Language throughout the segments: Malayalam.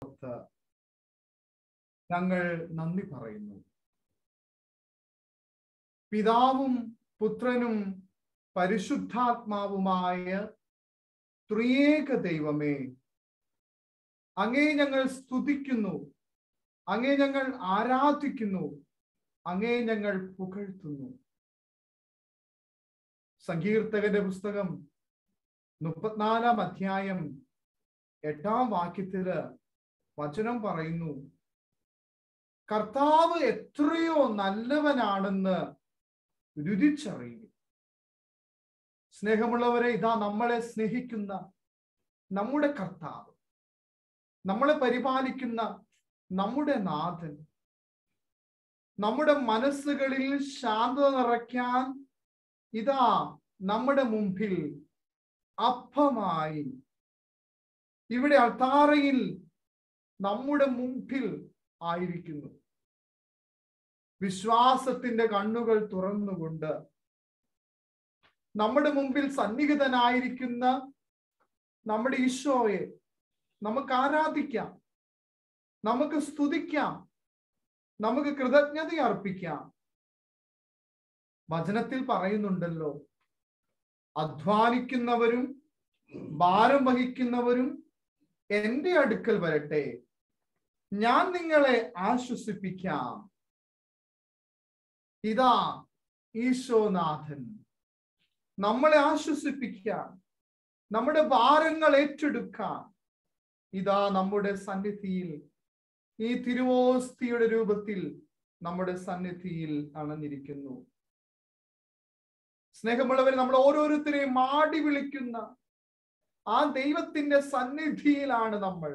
ഓർത്ത് ഞങ്ങൾ നന്ദി പറയുന്നു പിതാവും പുത്രനും പരിശുദ്ധാത്മാവുമായ ത്രിയേക ദൈവമേ അങ്ങേ ഞങ്ങൾ സ്തുതിക്കുന്നു അങ്ങേ ഞങ്ങൾ ആരാധിക്കുന്നു അങ്ങേ ഞങ്ങൾ പുകഴ്ത്തുന്നു സങ്കീർത്തകന്റെ പുസ്തകം മുപ്പത്തിനാലാം അധ്യായം എട്ടാം വാക്യത്തില് വചനം പറയുന്നു കർത്താവ് എത്രയോ നല്ലവനാണെന്ന് രുചിച്ചറിയുക സ്നേഹമുള്ളവരെ ഇതാ നമ്മളെ സ്നേഹിക്കുന്ന നമ്മുടെ കർത്താവ് നമ്മളെ പരിപാലിക്കുന്ന നമ്മുടെ നാഥൻ നമ്മുടെ മനസ്സുകളിൽ ശാന്തത നിറയ്ക്കാൻ ഇതാ നമ്മുടെ മുമ്പിൽ അപ്പമായി ഇവിടെ അൾത്താറയിൽ നമ്മുടെ മുമ്പിൽ ആയിരിക്കുന്നു വിശ്വാസത്തിന്റെ കണ്ണുകൾ തുറന്നുകൊണ്ട് നമ്മുടെ മുമ്പിൽ സന്നിഹിതനായിരിക്കുന്ന നമ്മുടെ ഈശോയെ നമുക്ക് ആരാധിക്കാം നമുക്ക് സ്തുതിക്കാം നമുക്ക് കൃതജ്ഞത അർപ്പിക്കാം വചനത്തിൽ പറയുന്നുണ്ടല്ലോ അധ്വാനിക്കുന്നവരും ഭാരം വഹിക്കുന്നവരും എന്റെ അടുക്കൽ വരട്ടെ ഞാൻ നിങ്ങളെ ആശ്വസിപ്പിക്കാം ഇതാ ഈശോനാഥൻ നമ്മളെ ആശ്വസിപ്പിക്കാൻ നമ്മുടെ ഭാരങ്ങൾ ഏറ്റെടുക്കാൻ ഇതാ നമ്മുടെ സന്നിധിയിൽ ഈ തിരുവോസ്തിയുടെ രൂപത്തിൽ നമ്മുടെ സന്നിധിയിൽ അണഞ്ഞിരിക്കുന്നു സ്നേഹമുള്ളവർ നമ്മൾ ഓരോരുത്തരെയും മാടി വിളിക്കുന്ന ആ ദൈവത്തിന്റെ സന്നിധിയിലാണ് നമ്മൾ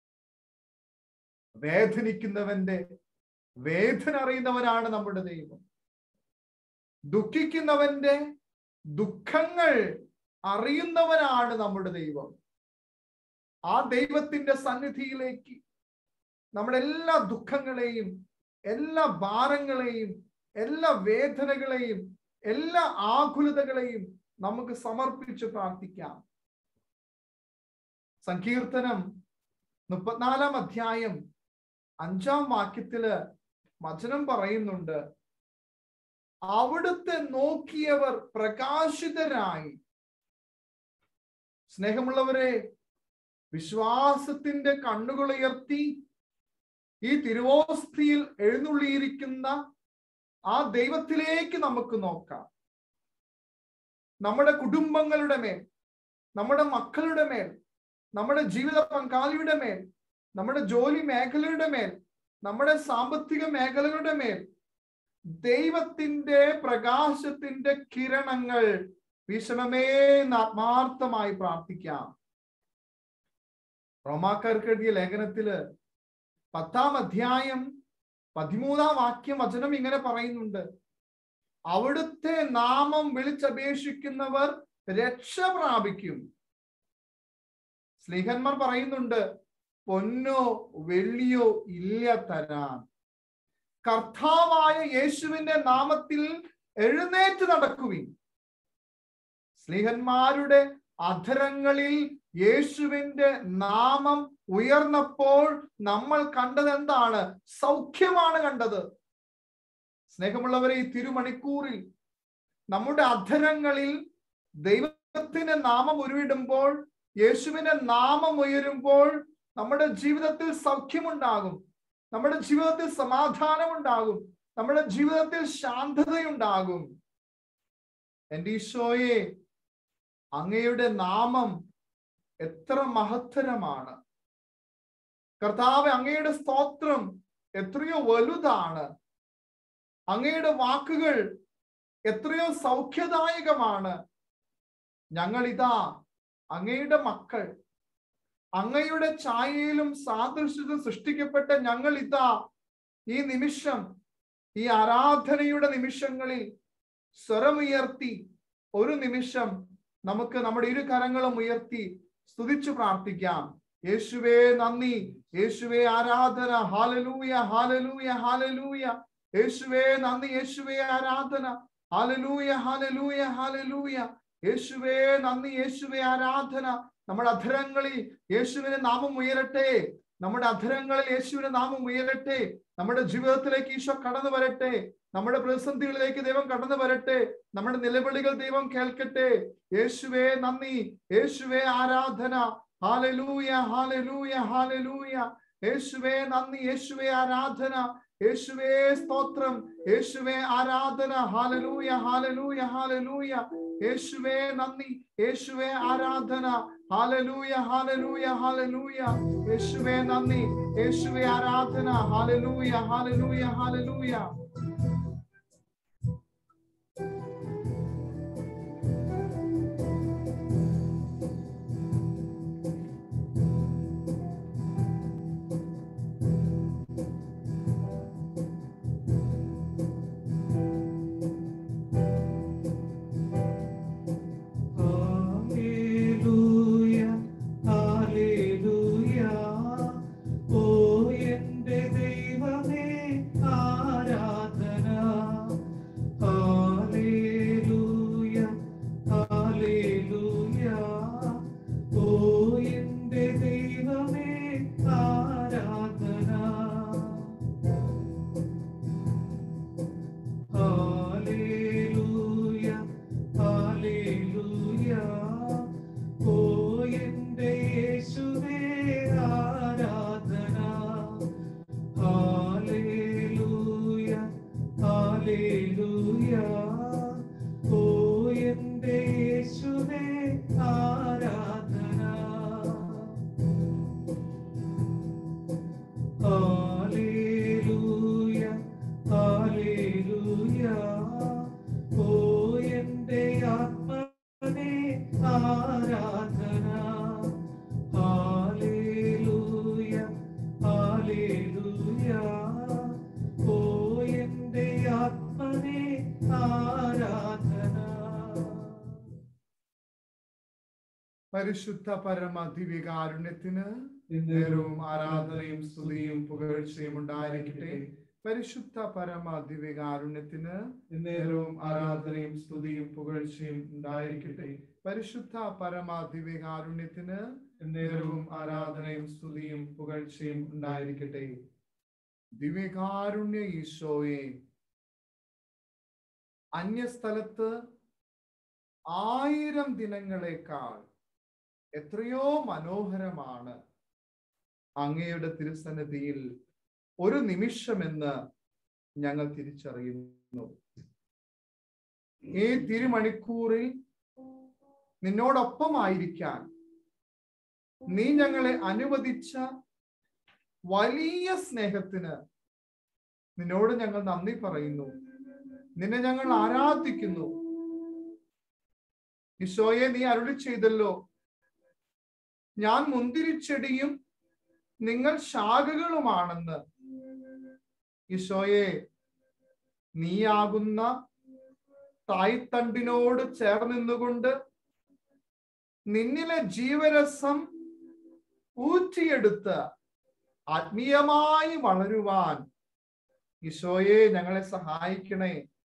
വേദനിക്കുന്നവന്റെ വേദന അറിയുന്നവനാണ് നമ്മുടെ ദൈവം ദുഃഖിക്കുന്നവന്റെ ദുഃഖങ്ങൾ അറിയുന്നവനാണ് നമ്മുടെ ദൈവം ആ ദൈവത്തിന്റെ സന്നിധിയിലേക്ക് നമ്മുടെ എല്ലാ ദുഃഖങ്ങളെയും എല്ലാ ഭാരങ്ങളെയും എല്ലാ വേദനകളെയും എല്ലാ ആകുലതകളെയും നമുക്ക് സമർപ്പിച്ച് പ്രാർത്ഥിക്കാം സങ്കീർത്തനം മുപ്പത്തിനാലാം അധ്യായം അഞ്ചാം വാക്യത്തില് വചനം പറയുന്നുണ്ട് അവിടുത്തെ നോക്കിയവർ പ്രകാശിതരായി സ്നേഹമുള്ളവരെ വിശ്വാസത്തിന്റെ കണ്ണുകൾ ഉയർത്തി ഈ തിരുവോസ്തിയിൽ എഴുന്നള്ളിയിരിക്കുന്ന ആ ദൈവത്തിലേക്ക് നമുക്ക് നോക്കാം നമ്മുടെ കുടുംബങ്ങളുടെ മേൽ നമ്മുടെ മക്കളുടെ മേൽ നമ്മുടെ ജീവിത പങ്കാളിയുടെ മേൽ നമ്മുടെ ജോലി മേഖലയുടെ മേൽ നമ്മുടെ സാമ്പത്തിക മേഖലകളുടെ മേൽ ദൈവത്തിന്റെ പ്രകാശത്തിന്റെ കിരണങ്ങൾ വീശണമേ എന്ന് ആത്മാർത്ഥമായി പ്രാർത്ഥിക്കാം റോമാക്കാർക്ക് എഴുതിയ ലേഖനത്തില് പത്താം അധ്യായം പതിമൂന്നാം വാക്യം വചനം ഇങ്ങനെ പറയുന്നുണ്ട് അവിടുത്തെ നാമം വിളിച്ചപേക്ഷിക്കുന്നവർ രക്ഷ പ്രാപിക്കും സ്ലീഹന്മാർ പറയുന്നുണ്ട് പൊന്നോ വെള്ളിയോ ഇല്ല തരാൻ കർത്താവായ യേശുവിന്റെ നാമത്തിൽ എഴുന്നേറ്റ് നടക്കുവിൻ സ്ലീഹന്മാരുടെ അധരങ്ങളിൽ യേശുവിന്റെ നാമം ഉയർന്നപ്പോൾ നമ്മൾ കണ്ടത് എന്താണ് സൗഖ്യമാണ് കണ്ടത് സ്നേഹമുള്ളവരെ ഈ തിരുമണിക്കൂറിൽ നമ്മുടെ അധരങ്ങളിൽ ദൈവത്തിന്റെ നാമം ഉരുവിടുമ്പോൾ യേശുവിന്റെ നാമം ഉയരുമ്പോൾ നമ്മുടെ ജീവിതത്തിൽ സൗഖ്യമുണ്ടാകും നമ്മുടെ ജീവിതത്തിൽ സമാധാനമുണ്ടാകും നമ്മുടെ ജീവിതത്തിൽ ശാന്തതയുണ്ടാകും എൻ്റെ ഈശോയെ അങ്ങയുടെ നാമം എത്ര മഹത്തരമാണ് കർത്താവ് അങ്ങയുടെ സ്തോത്രം എത്രയോ വലുതാണ് അങ്ങയുടെ വാക്കുകൾ എത്രയോ സൗഖ്യദായകമാണ് ഞങ്ങൾ ഇതാ അങ്ങയുടെ മക്കൾ അങ്ങയുടെ ഛായയിലും സാദൃശ്യത്തിലും സൃഷ്ടിക്കപ്പെട്ട ഞങ്ങൾ ഇതാ ഈ നിമിഷം ഈ ആരാധനയുടെ നിമിഷങ്ങളിൽ സ്വരമുയർത്തി ഒരു നിമിഷം നമുക്ക് നമ്മുടെ ഇരു കരങ്ങളും ഉയർത്തി സ്തുതിച്ചു പ്രാർത്ഥിക്കാം യേശുവേ നന്ദി യേശുവേ ആരാധന ഹാലലൂയ ഹാലലൂയ ഹാലലൂയ യേശുവേ നന്ദി യേശുവേ ആരാധന ഹാലലൂയ ഹാലലൂയ ഹാലലൂയ യേശുവേ നന്ദി യേശുവേ ആരാധന നമ്മുടെ അധരങ്ങളിൽ യേശുവിന്റെ നാമം ഉയരട്ടെ നമ്മുടെ അധരങ്ങളിൽ യേശുവിന്റെ നാമം ഉയരട്ടെ നമ്മുടെ ജീവിതത്തിലേക്ക് ഈശോ കടന്നു വരട്ടെ നമ്മുടെ പ്രതിസന്ധികളിലേക്ക് ദൈവം കടന്നു വരട്ടെ നമ്മുടെ നിലവിളികൾ ദൈവം കേൾക്കട്ടെ യേശുവേ നന്ദി യേശുവേ ആരാധന ഹാലലൂയ ഹാലലൂയ ഹാലലൂയ യേശുവേ നന്ദി യേശുവേ ആരാധന യേശുവേ സ്തോത്രം യേശുവേ ആരാധന ഹാലലൂയ ഹാലലൂയ ഹാലലൂയ യേശുവേ നന്ദി യേശുവേ ആരാധന ഹാലലൂയ ഹാലലൂയ ഹാലലൂയ യേശുവേ നന്ദി യേശുവേ ആരാധന hallelujah hallelujah hallelujah hallelujah hallelujah ഓ എൻ്റെ ദൈവമേ ആരാധന ഹല്ലേലൂയ ഹല്ലേലൂയ ഓ എൻ്റെ ദൈവമേ ആരാധന ഹല്ലേലൂയ ഹല്ലേലൂയ ഓ എൻ്റെ യേശുവേ ആരാധന ഹല്ലേലൂയ ഹല്ലേലൂയ ഓ എൻ്റെ യേശുവേ ആരാധന ഹല്ലേലൂയ ഹല്ലേലൂയ ഓ എൻ്റെ ആത്മനേ ആരാധന ഹല്ലേലൂയ ഹല്ലേലൂയ ഓ എൻ്റെ ആത്മനേ ആരാധന പരിശുദ്ധ പരമ ദിവ്യകാരുണ്യത്തിന് നേരവും ആരാധനയും സ്തുതിയും പുകഴ്ചയും ഉണ്ടായിരിക്കട്ടെ പരിശുദ്ധ പരമ ദിവ്യകാരുണ്യത്തിന് നേരവും ആരാധനയും സ്തുതിയും പുകഴ്ചയും ഉണ്ടായിരിക്കട്ടെ പരിശുദ്ധ പരമ ദിവ്യകാരുണ്യത്തിന് നേരവും ആരാധനയും സ്തുതിയും പുകഴ്ചയും ഉണ്ടായിരിക്കട്ടെ ദിവ്യകാരുണ്യ ഈശോയെ അന്യസ്ഥലത്ത് ആയിരം ദിനങ്ങളെക്കാൾ എത്രയോ മനോഹരമാണ് അങ്ങയുടെ തിരുസന്നിധിയിൽ ഒരു നിമിഷമെന്ന് ഞങ്ങൾ തിരിച്ചറിയുന്നു ഈ തിരുമണിക്കൂറിൽ നിന്നോടൊപ്പമായിരിക്കാൻ നീ ഞങ്ങളെ അനുവദിച്ച വലിയ സ്നേഹത്തിന് നിന്നോട് ഞങ്ങൾ നന്ദി പറയുന്നു നിന്നെ ഞങ്ങൾ ആരാധിക്കുന്നു ഈശോയെ നീ അരുളി ചെയ്തല്ലോ ഞാൻ മുന്തിരിച്ചെടിയും നിങ്ങൾ ശാഖകളുമാണെന്ന് ഈശോയെ നീയാകുന്ന തായ്തണ്ടിനോട് ചേർന്നിന്നുകൊണ്ട് നിന്നിലെ ജീവരസം ഊറ്റിയെടുത്ത് ആത്മീയമായി വളരുവാൻ ഈശോയെ ഞങ്ങളെ സഹായിക്കണേ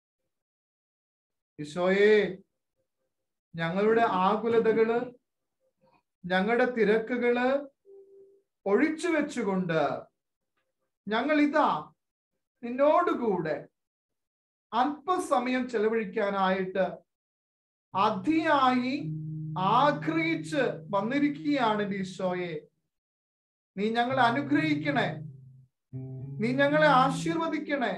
ഈശോയെ ഞങ്ങളുടെ ആകുലതകള് ഞങ്ങളുടെ തിരക്കുകള് ഒഴിച്ചു വെച്ചുകൊണ്ട് ഞങ്ങൾ ഇതാ നിന്നോടുകൂടെ അല്പസമയം ചെലവഴിക്കാനായിട്ട് അതിയായി ആഗ്രഹിച്ച് വന്നിരിക്കുകയാണ് എൻ്റെ ഈശോയെ നീ ഞങ്ങളെ അനുഗ്രഹിക്കണേ നീ ഞങ്ങളെ ആശീർവദിക്കണേ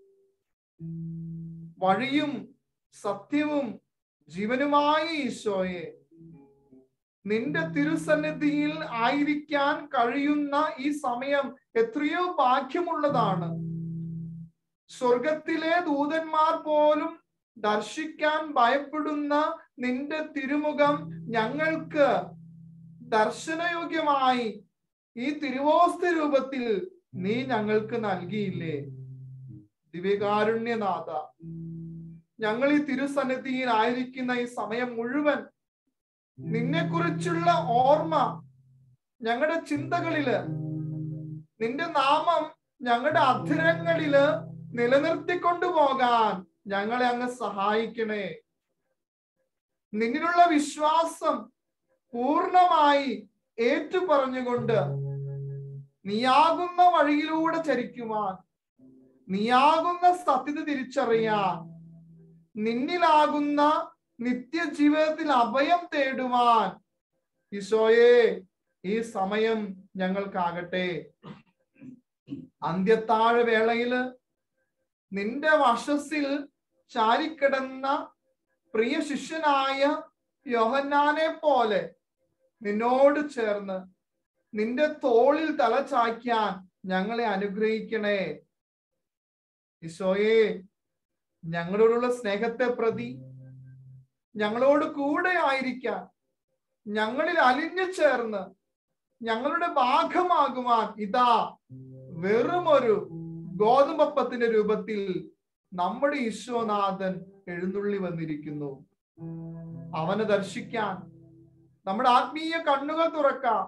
വഴിയും സത്യവും ജീവനുമായ ഈശോയെ നിന്റെ തിരുസന്നിധിയിൽ ആയിരിക്കാൻ കഴിയുന്ന ഈ സമയം എത്രയോ ഭാഗ്യമുള്ളതാണ് സ്വർഗത്തിലെ ദൂതന്മാർ പോലും ദർശിക്കാൻ ഭയപ്പെടുന്ന നിന്റെ തിരുമുഖം ഞങ്ങൾക്ക് ദർശനയോഗ്യമായി ഈ തിരുവോസ്ത രൂപത്തിൽ നീ ഞങ്ങൾക്ക് നൽകിയില്ലേ ദിവ്യകാരുണ്യനാഥ ഞങ്ങൾ ഈ തിരുസന്നിധിയിൽ ആയിരിക്കുന്ന ഈ സമയം മുഴുവൻ നിന്നെ കുറിച്ചുള്ള ഓർമ്മ ഞങ്ങളുടെ ചിന്തകളില് നിന്റെ നാമം ഞങ്ങളുടെ അധരങ്ങളില് നിലനിർത്തിക്കൊണ്ടു പോകാൻ ഞങ്ങളെ അങ്ങ് സഹായിക്കണേ നിന്നിലുള്ള വിശ്വാസം പൂർണ്ണമായി ഏറ്റു പറഞ്ഞുകൊണ്ട് നീയാകുന്ന വഴിയിലൂടെ ചരിക്കുവാൻ നീയാകുന്ന സത്യത തിരിച്ചറിയാൻ നിന്നിലാകുന്ന നിത്യജീവിതത്തിൽ അഭയം തേടുവാൻ ഈശോയെ ഈ സമയം ഞങ്ങൾക്കാകട്ടെ അന്ത്യത്താഴ വേളയില് നിന്റെ വശസ്സിൽ ചാരിക്കിടന്ന പ്രിയ ശിഷ്യനായ യോഹന്നാനെ പോലെ നിന്നോട് ചേർന്ന് നിന്റെ തോളിൽ തല ചായ്ക്കാൻ ഞങ്ങളെ അനുഗ്രഹിക്കണേ ഈശോയെ ഞങ്ങളോടുള്ള സ്നേഹത്തെ പ്രതി ഞങ്ങളോട് കൂടെ ആയിരിക്കാൻ ഞങ്ങളിൽ അലിഞ്ഞു ചേർന്ന് ഞങ്ങളുടെ ഭാഗമാകുവാൻ ഇതാ വെറുമൊരു ഗോതമ്പപ്പത്തിന്റെ രൂപത്തിൽ നമ്മുടെ ഈശോനാഥൻ എഴുന്നള്ളി വന്നിരിക്കുന്നു അവനെ ദർശിക്കാൻ നമ്മുടെ ആത്മീയ കണ്ണുകൾ തുറക്കാം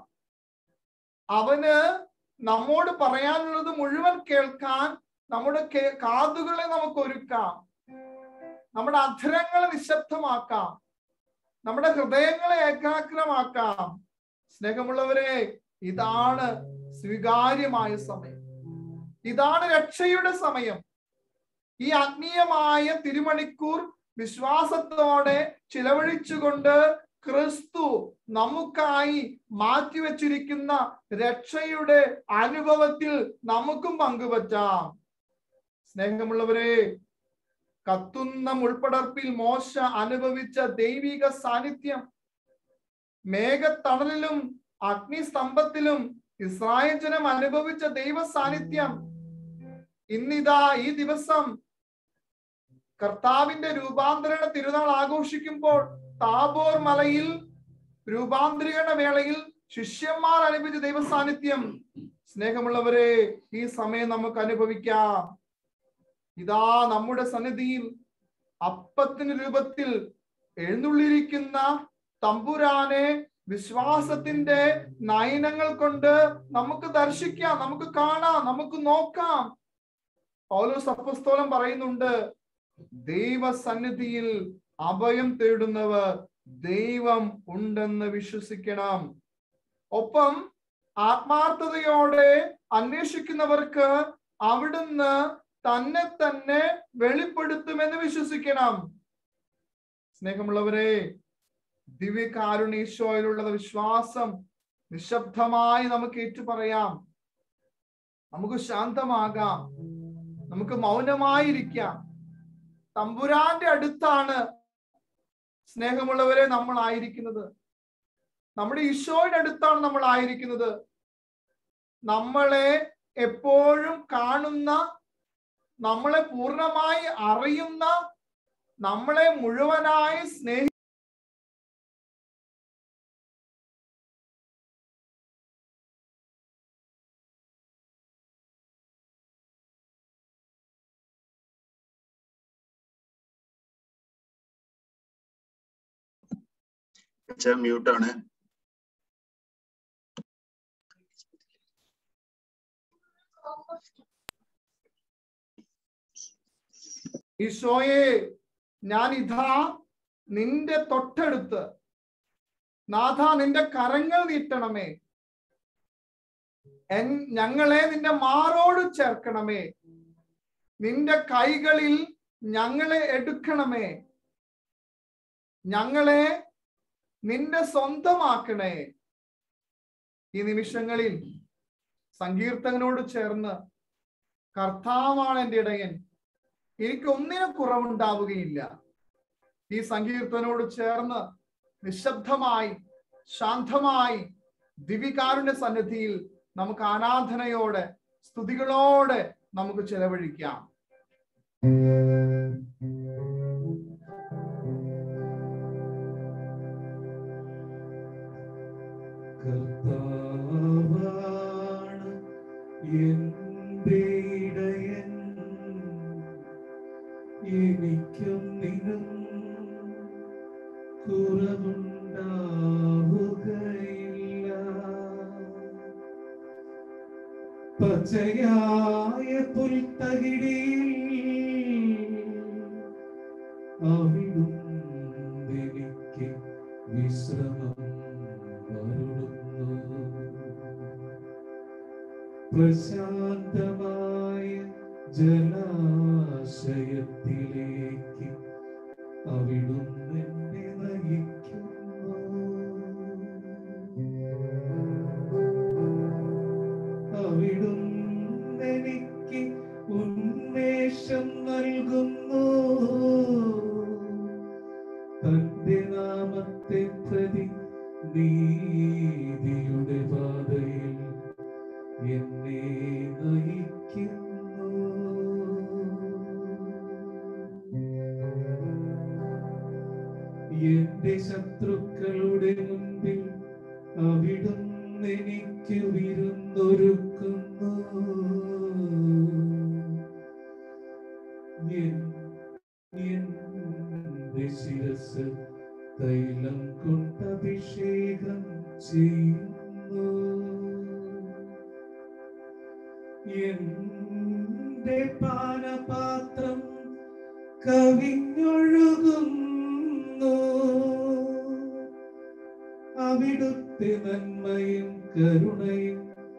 അവന് നമ്മോട് പറയാനുള്ളത് മുഴുവൻ കേൾക്കാൻ നമ്മുടെ കേ- കാതുകളെ നമുക്ക് ഒരുക്കാം നമ്മുടെ അധരങ്ങളെ നിശബ്ദമാക്കാം നമ്മുടെ ഹൃദയങ്ങളെ ഏകാഗ്രമാക്കാം സ്നേഹമുള്ളവരെ ഇതാണ് സ്വീകാര്യമായ സമയം ഇതാണ് രക്ഷയുടെ സമയം ഈ ആത്മീയമായ തിരുമണിക്കൂർ വിശ്വാസത്തോടെ ചിലവഴിച്ചുകൊണ്ട് ക്രിസ്തു നമുക്കായി മാറ്റിവെച്ചിരിക്കുന്ന രക്ഷയുടെ അനുഭവത്തിൽ നമുക്കും പങ്കുപറ്റാം സ്നേഹമുള്ളവരെ കത്തുന്ന മുൾപ്പടർപ്പിൽ മോശ അനുഭവിച്ച ദൈവിക സാന്നിധ്യം മേഘത്തണലിലും അഗ്നിസ്തംഭത്തിലും ഇസ്രായേൽ ജനം അനുഭവിച്ച ദൈവ സാന്നിധ്യം ഇന്നിതാ ഈ ദിവസം കർത്താവിന്റെ രൂപാന്തരണ തിരുനാൾ ആഘോഷിക്കുമ്പോൾ താബോർ മലയിൽ രൂപാന്തരീകരണ വേളയിൽ ശിഷ്യന്മാർ അനുഭവിച്ച ദൈവ സാന്നിധ്യം സ്നേഹമുള്ളവരെ ഈ സമയം നമുക്ക് അനുഭവിക്കാം ഇതാ നമ്മുടെ സന്നിധിയിൽ അപ്പത്തിന്റെ രൂപത്തിൽ എഴുന്നള്ളിരിക്കുന്ന തമ്പുരാനെ വിശ്വാസത്തിന്റെ നയനങ്ങൾ കൊണ്ട് നമുക്ക് ദർശിക്കാം നമുക്ക് കാണാം നമുക്ക് നോക്കാം പൗലോസ് അപ്പസ്തോലം പറയുന്നുണ്ട് ദൈവസന്നിധിയിൽ അഭയം തേടുന്നവർ ദൈവം ഉണ്ടെന്ന് വിശ്വസിക്കണം ഒപ്പം ആത്മാർത്ഥതയോടെ അന്വേഷിക്കുന്നവർക്ക് അവിടുന്ന് തന്നെ തന്നെ വെളിപ്പെടുത്തുമെന്ന് വിശ്വസിക്കണം സ്നേഹമുള്ളവരെ ദിവ്യകാരുണീശോയിലുള്ള വിശ്വാസം നിശബ്ദമായി നമുക്ക് ഏറ്റുപറയാം നമുക്ക് ശാന്തമാകാം നമുക്ക് മൗനമായിരിക്കാം തമ്പുരാന്റെ അടുത്താണ് സ്നേഹമുള്ളവരെ നമ്മൾ ആയിരിക്കുന്നത് നമ്മുടെ ഈശോയുടെ അടുത്താണ് നമ്മൾ ആയിരിക്കുന്നത് നമ്മളെ എപ്പോഴും കാണുന്ന നമ്മളെ പൂർണ്ണമായി അറിയുന്ന നമ്മളെ മുഴുവനായി സ്നേഹി അച്ഛൻ മ്യൂട്ടാണ് ഈശോയെ ഞാൻ ഇതാ നിന്റെ തൊട്ടടുത്ത് നാഥ നിന്റെ കരങ്ങൾ നീട്ടണമേ എൻ ഞങ്ങളെ നിന്റെ മാറോട് ചേർക്കണമേ നിന്റെ കൈകളിൽ ഞങ്ങളെ എടുക്കണമേ ഞങ്ങളെ നിന്റെ സ്വന്തമാക്കണേ ഈ നിമിഷങ്ങളിൽ സങ്കീർത്തകനോട് ചേർന്ന് കർത്താവാണ് എൻ്റെ ഇടയൻ എനിക്ക് ഒന്നിനും കുറവുണ്ടാവുകയില്ല ഈ സങ്കീർത്തനോട് ചേർന്ന് നിശബ്ദമായി ശാന്തമായി ദിവികാരുണ്യ സന്നിധിയിൽ നമുക്ക് ആരാധനയോടെ സ്തുതികളോടെ നമുക്ക് ചെലവഴിക്കാം കർത്താവാണ് എൻ്റെ ഇടയൻ എനിക്കും നിനും കുറവുണ്ടാവുകയില്ല പച്ചയായ പുൽത്തകിടിയിൽ അവിടും എനിക്ക് വിശ്രമം വരുന്നു പ്രശാന്തമായ ജലാശയത്തിലേക്ക് അവിടുന്ന് എന്നെ നയിക്കുന്നു അവിടുന്ന് എനിക്ക് ഉന്മേഷം നൽകുന്നു തന്റെ നാമത്തെ പ്രതി നീതിയുടെ പാതയിൽ എന്നെ നയിക്കുന്നു എന്റെ ശത്രുക്കളുടെ മുൻപിൽ അവിടുന്ന് എനിക്ക് വിരുന്നൊരുക്കുന്നു എൻ- എന്റെ ശിരസ് തൈലം കൊണ്ട് അഭിഷേകം ചെയ്യുന്നു എന്റെ പാനപാത്രം കവിഞ്ഞൊഴുകുന്നു അവിടുത്തെ നന്മയും കരുണയും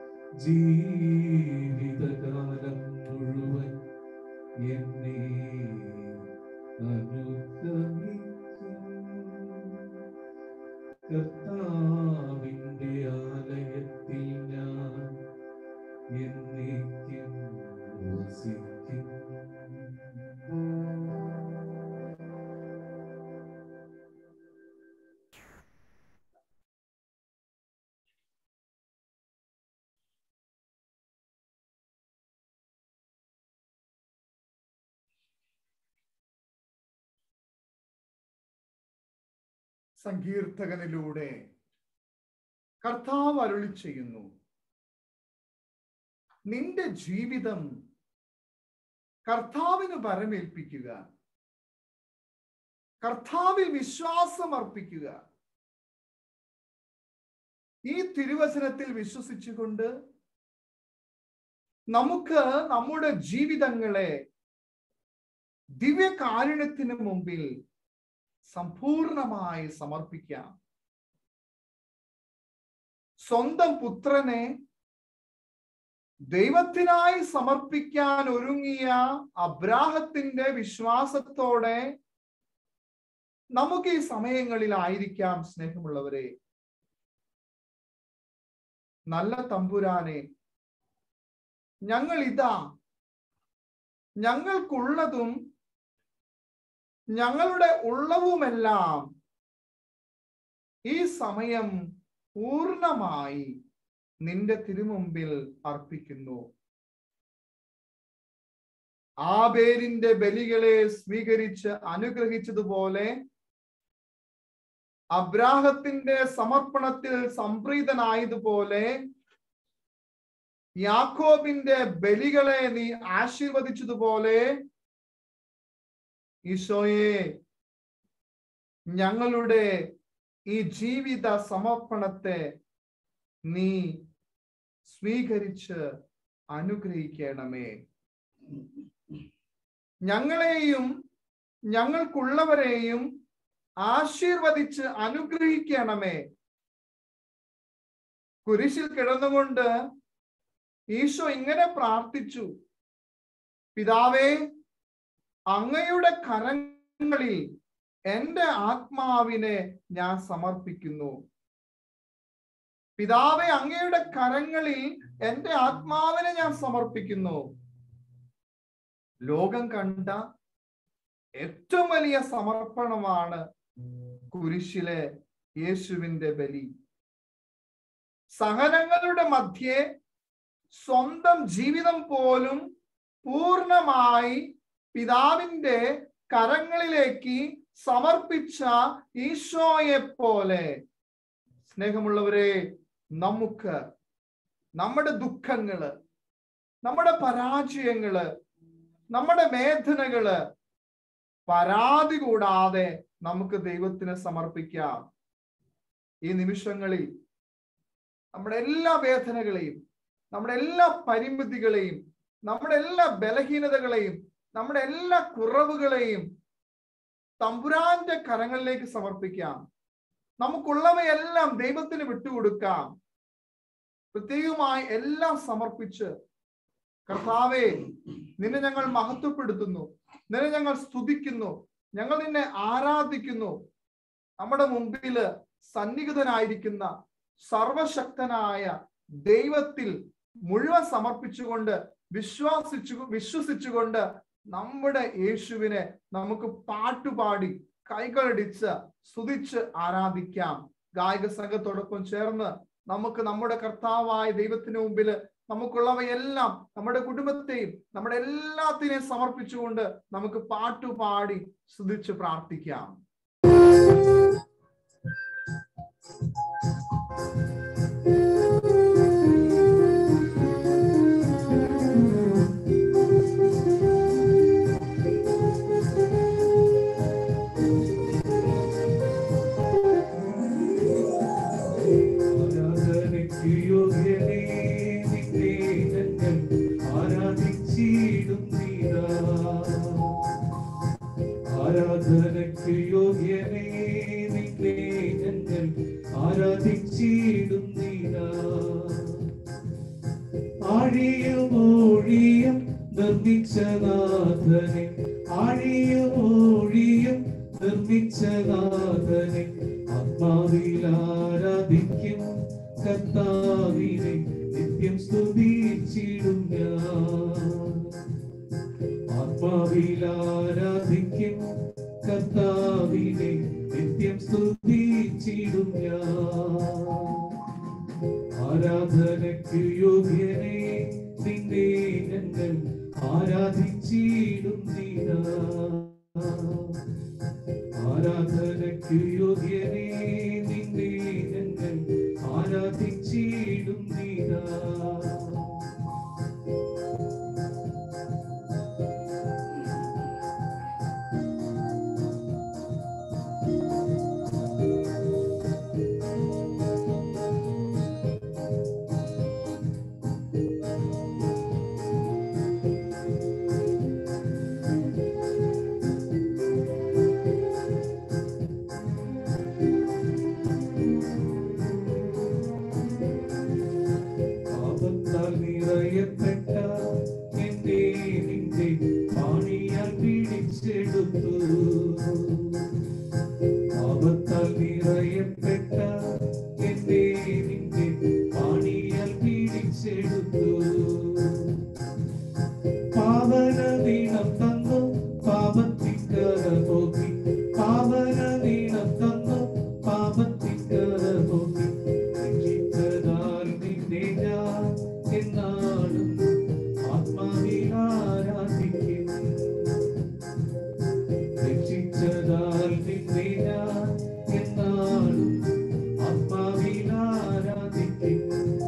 ജീവിതകാലം മുഴുവൻ എന്നെ അനുഗമിക്കും കർത്താവിന്റെ ആലയത്തിൽ ഞാൻ എന്നേക്കും വസിക്കും സങ്കീർത്തകനിലൂടെ കർത്താവ് അരുളി ചെയ്യുന്നു നിന്റെ ജീവിതം കർത്താവിന് പരമേൽപ്പിക്കുക കർത്താവിൽ വിശ്വാസം അർപ്പിക്കുക ഈ തിരുവചനത്തിൽ വിശ്വസിച്ചുകൊണ്ട് നമുക്ക് നമ്മുടെ ജീവിതങ്ങളെ ദിവ്യകാരുണ്യത്തിന് മുമ്പിൽ സമ്പൂർണമായി സമർപ്പിക്കാം സ്വന്തം പുത്രനെ ദൈവത്തിനായി സമർപ്പിക്കാൻ ഒരുങ്ങിയ അബ്രാഹത്തിന്റെ വിശ്വാസത്തോടെ നമുക്ക് ഈ സമയങ്ങളിലായിരിക്കാം സ്നേഹമുള്ളവരെ നല്ല തമ്പുരാനെ ഞങ്ങൾ ഇതാ ഞങ്ങൾക്കുള്ളതും ഞങ്ങളുടെ ഉള്ളവുമെല്ലാം ഈ സമയം പൂർണ്ണമായി നിന്റെ തിരുമുമ്പിൽ അർപ്പിക്കുന്നു ആ പേരിന്റെ ബലികളെ സ്വീകരിച്ച് അനുഗ്രഹിച്ചതുപോലെ അബ്രാഹത്തിന്റെ സമർപ്പണത്തിൽ സംപ്രീതനായതുപോലെ യാക്കോബിന്റെ ബലികളെ നീ ആശീർവദിച്ചതുപോലെ ഈശോയെ ഞങ്ങളുടെ ഈ ജീവിത സമർപ്പണത്തെ നീ സ്വീകരിച്ച് അനുഗ്രഹിക്കണമേ ഞങ്ങളെയും ഞങ്ങൾക്കുള്ളവരെയും ആശീർവദിച്ച് അനുഗ്രഹിക്കണമേ കുരിശിൽ കിടന്നുകൊണ്ട് ഈശോ ഇങ്ങനെ പ്രാർത്ഥിച്ചു പിതാവേ അങ്ങയുടെ കരങ്ങളിൽ എന്റെ ആത്മാവിനെ ഞാൻ സമർപ്പിക്കുന്നു പിതാവെ അങ്ങയുടെ കരങ്ങളിൽ എന്റെ ആത്മാവിനെ ഞാൻ സമർപ്പിക്കുന്നു ലോകം കണ്ട ഏറ്റവും വലിയ സമർപ്പണമാണ് കുരിശിലെ യേശുവിന്റെ ബലി സഹനങ്ങളുടെ മധ്യേ സ്വന്തം ജീവിതം പോലും പൂർണ്ണമായി പിതാവിന്റെ കരങ്ങളിലേക്ക് സമർപ്പിച്ച ഈശോയെ പോലെ സ്നേഹമുള്ളവരെ നമുക്ക് നമ്മുടെ ദുഃഖങ്ങള് നമ്മുടെ പരാജയങ്ങള് നമ്മുടെ വേദനകള് പരാതി കൂടാതെ നമുക്ക് ദൈവത്തിന് സമർപ്പിക്കാം ഈ നിമിഷങ്ങളിൽ നമ്മുടെ എല്ലാ വേദനകളെയും നമ്മുടെ എല്ലാ പരിമിതികളെയും നമ്മുടെ എല്ലാ ബലഹീനതകളെയും നമ്മുടെ എല്ലാ കുറവുകളെയും തമ്പുരാന്റെ കരങ്ങളിലേക്ക് സമർപ്പിക്കാം നമുക്കുള്ളവയെല്ലാം ദൈവത്തിന് വിട്ടുകൊടുക്കാം പ്രത്യേകമായി എല്ലാം സമർപ്പിച്ച് കർത്താവെ നിന്നെ ഞങ്ങൾ മഹത്വപ്പെടുത്തുന്നു നിന്നെ ഞങ്ങൾ സ്തുതിക്കുന്നു ഞങ്ങൾ നിന്നെ ആരാധിക്കുന്നു നമ്മുടെ മുമ്പില് സന്നിഹിതനായിരിക്കുന്ന സർവശക്തനായ ദൈവത്തിൽ മുഴുവൻ സമർപ്പിച്ചുകൊണ്ട് വിശ്വാസിച്ചു വിശ്വസിച്ചുകൊണ്ട് നമ്മുടെ യേശുവിനെ നമുക്ക് പാട്ടുപാടി കൈകളടിച്ച് സ്തുതിച്ച് ആരാധിക്കാം ഗായക സംഘത്തോടൊപ്പം ചേർന്ന് നമുക്ക് നമ്മുടെ കർത്താവായ ദൈവത്തിന് മുമ്പിൽ നമുക്കുള്ളവയെല്ലാം നമ്മുടെ കുടുംബത്തെയും നമ്മുടെ എല്ലാത്തിനെയും സമർപ്പിച്ചുകൊണ്ട് നമുക്ക് പാട്ടുപാടി സ്തുതിച്ച് പ്രാർത്ഥിക്കാം ആരാധനയ്ക്ക് യോഗ്യനേ നിന്നെ ഞങ്ങൾ ആരാധിച്ചിടും നീതാ ആരാധനയ്ക്ക് യോഗ്യനേ നിന്നെ ഞങ്ങൾ ആരാധിച്ചിടും നീതാ ആഴിയും ഓഴിയും നിർമ്മിച്ച നാഥനെ ആഴിയും ഓഴിയും നിർമ്മിച്ച നാഥനെ ആത്മാവിൽ ആരാധിക്കും കർത്താവിനെ നിത്യം സ്തുതിച്ചിടും ഞാൻ ആത്മാവിൽ ആരാധിക്കും കർത്താവിനെ നിത്യം സ്തുതിച്ചിടും ഞാൻ ആരാധനയ്ക്ക് യോഗ്യനെ നിന്നെ ഞങ്ങൾ ആരാധിച്ചിടും നീതാ ആരാധനയ്ക്ക് യോഗ്യനെ നിന്നെ ഞങ്ങൾ ആരാധിച്ചിടും നീതാ പാപത്താൽ നിറയപ്പെട്ട എന്നെ നിന്റെ പാണിയാൽ പിടിച്ചെടുത്തു പാപത്താൽ നിറയപ്പെട്ട എന്നെ നിന്റെ പാണിയാൽ പിടിച്ചെടുത്തു പാവന നീളം തന്നു പാപത്തിക്കര പോക്കി പാവന നീളം തന്നു പാപത്തിക്കര പോക്കി രക്ഷിച്ചതാൽ നിന്നെ ഞാൻ എന്നാളും ആത്മാവിൽ ആരാധിക്കും രക്ഷിച്ചതാൽ നിന്നെ ഞാൻ എന്നാളും ആത്മാവിൽ ആരാധിക്കും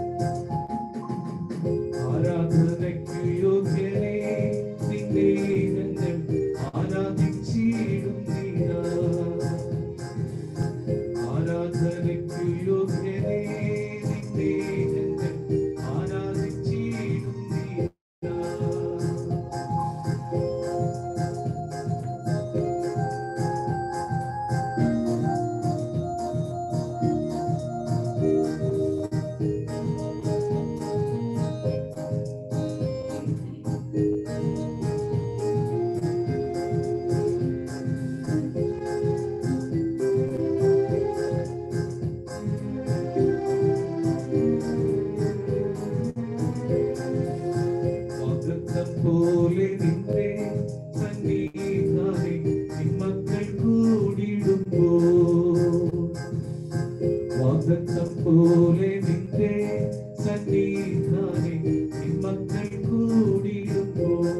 ആരാധനയ്ക്ക് യോഗ്യനെ നിന്നെ ഞങ്ങൾ ആരാധിച്ചിടും നീതാ ആരാധനയ്ക്ക് യോഗ്യനെ നിന്നെ ഞങ്ങൾ ആരാധിച്ചിടും നീതാ വാഗ്ദത്തം പോലെ നിന്റെ സന്നിധാനെ നിമ്മക്കൾ കൂടിടുമ്പോൾ വാഗ്ദത്തം പോലെ നിന്റെ സന്നിധാനെ നിമ്മക്കൾ കൂടിടുമ്പോൾ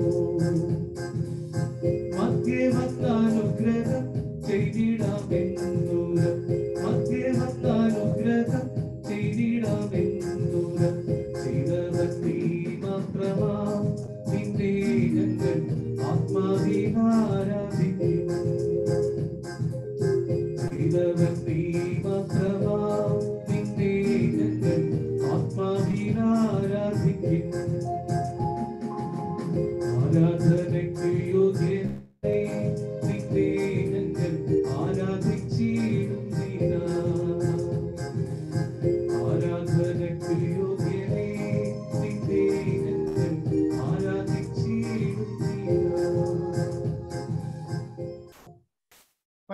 മധ്യേ വന്നാനുഗ്രഹം ചെയ്തിടാമെന്നൂരം മധ്യേ വന്നാനുഗ്രഹം ചെയ്തിടാമെന്നൂരം ചെയ്തവൻ നീ മാത്രമാ നിന്നെ ഞങ്ങൾ ആത്മാവിൽ ആരാധിക്കും ചെയ്തവൻ നീ മാത്രമാ നിന്നെ ഞങ്ങൾ ആത്മാവിൽ ആരാധിക്കും ആരാധനയ്ക്ക് യോഗ്യനെ നിന്നെ ഞങ്ങൾ ആരാധിച്ചിടും നീതാ ആരാധനയ്ക്ക് യോഗ്യനെ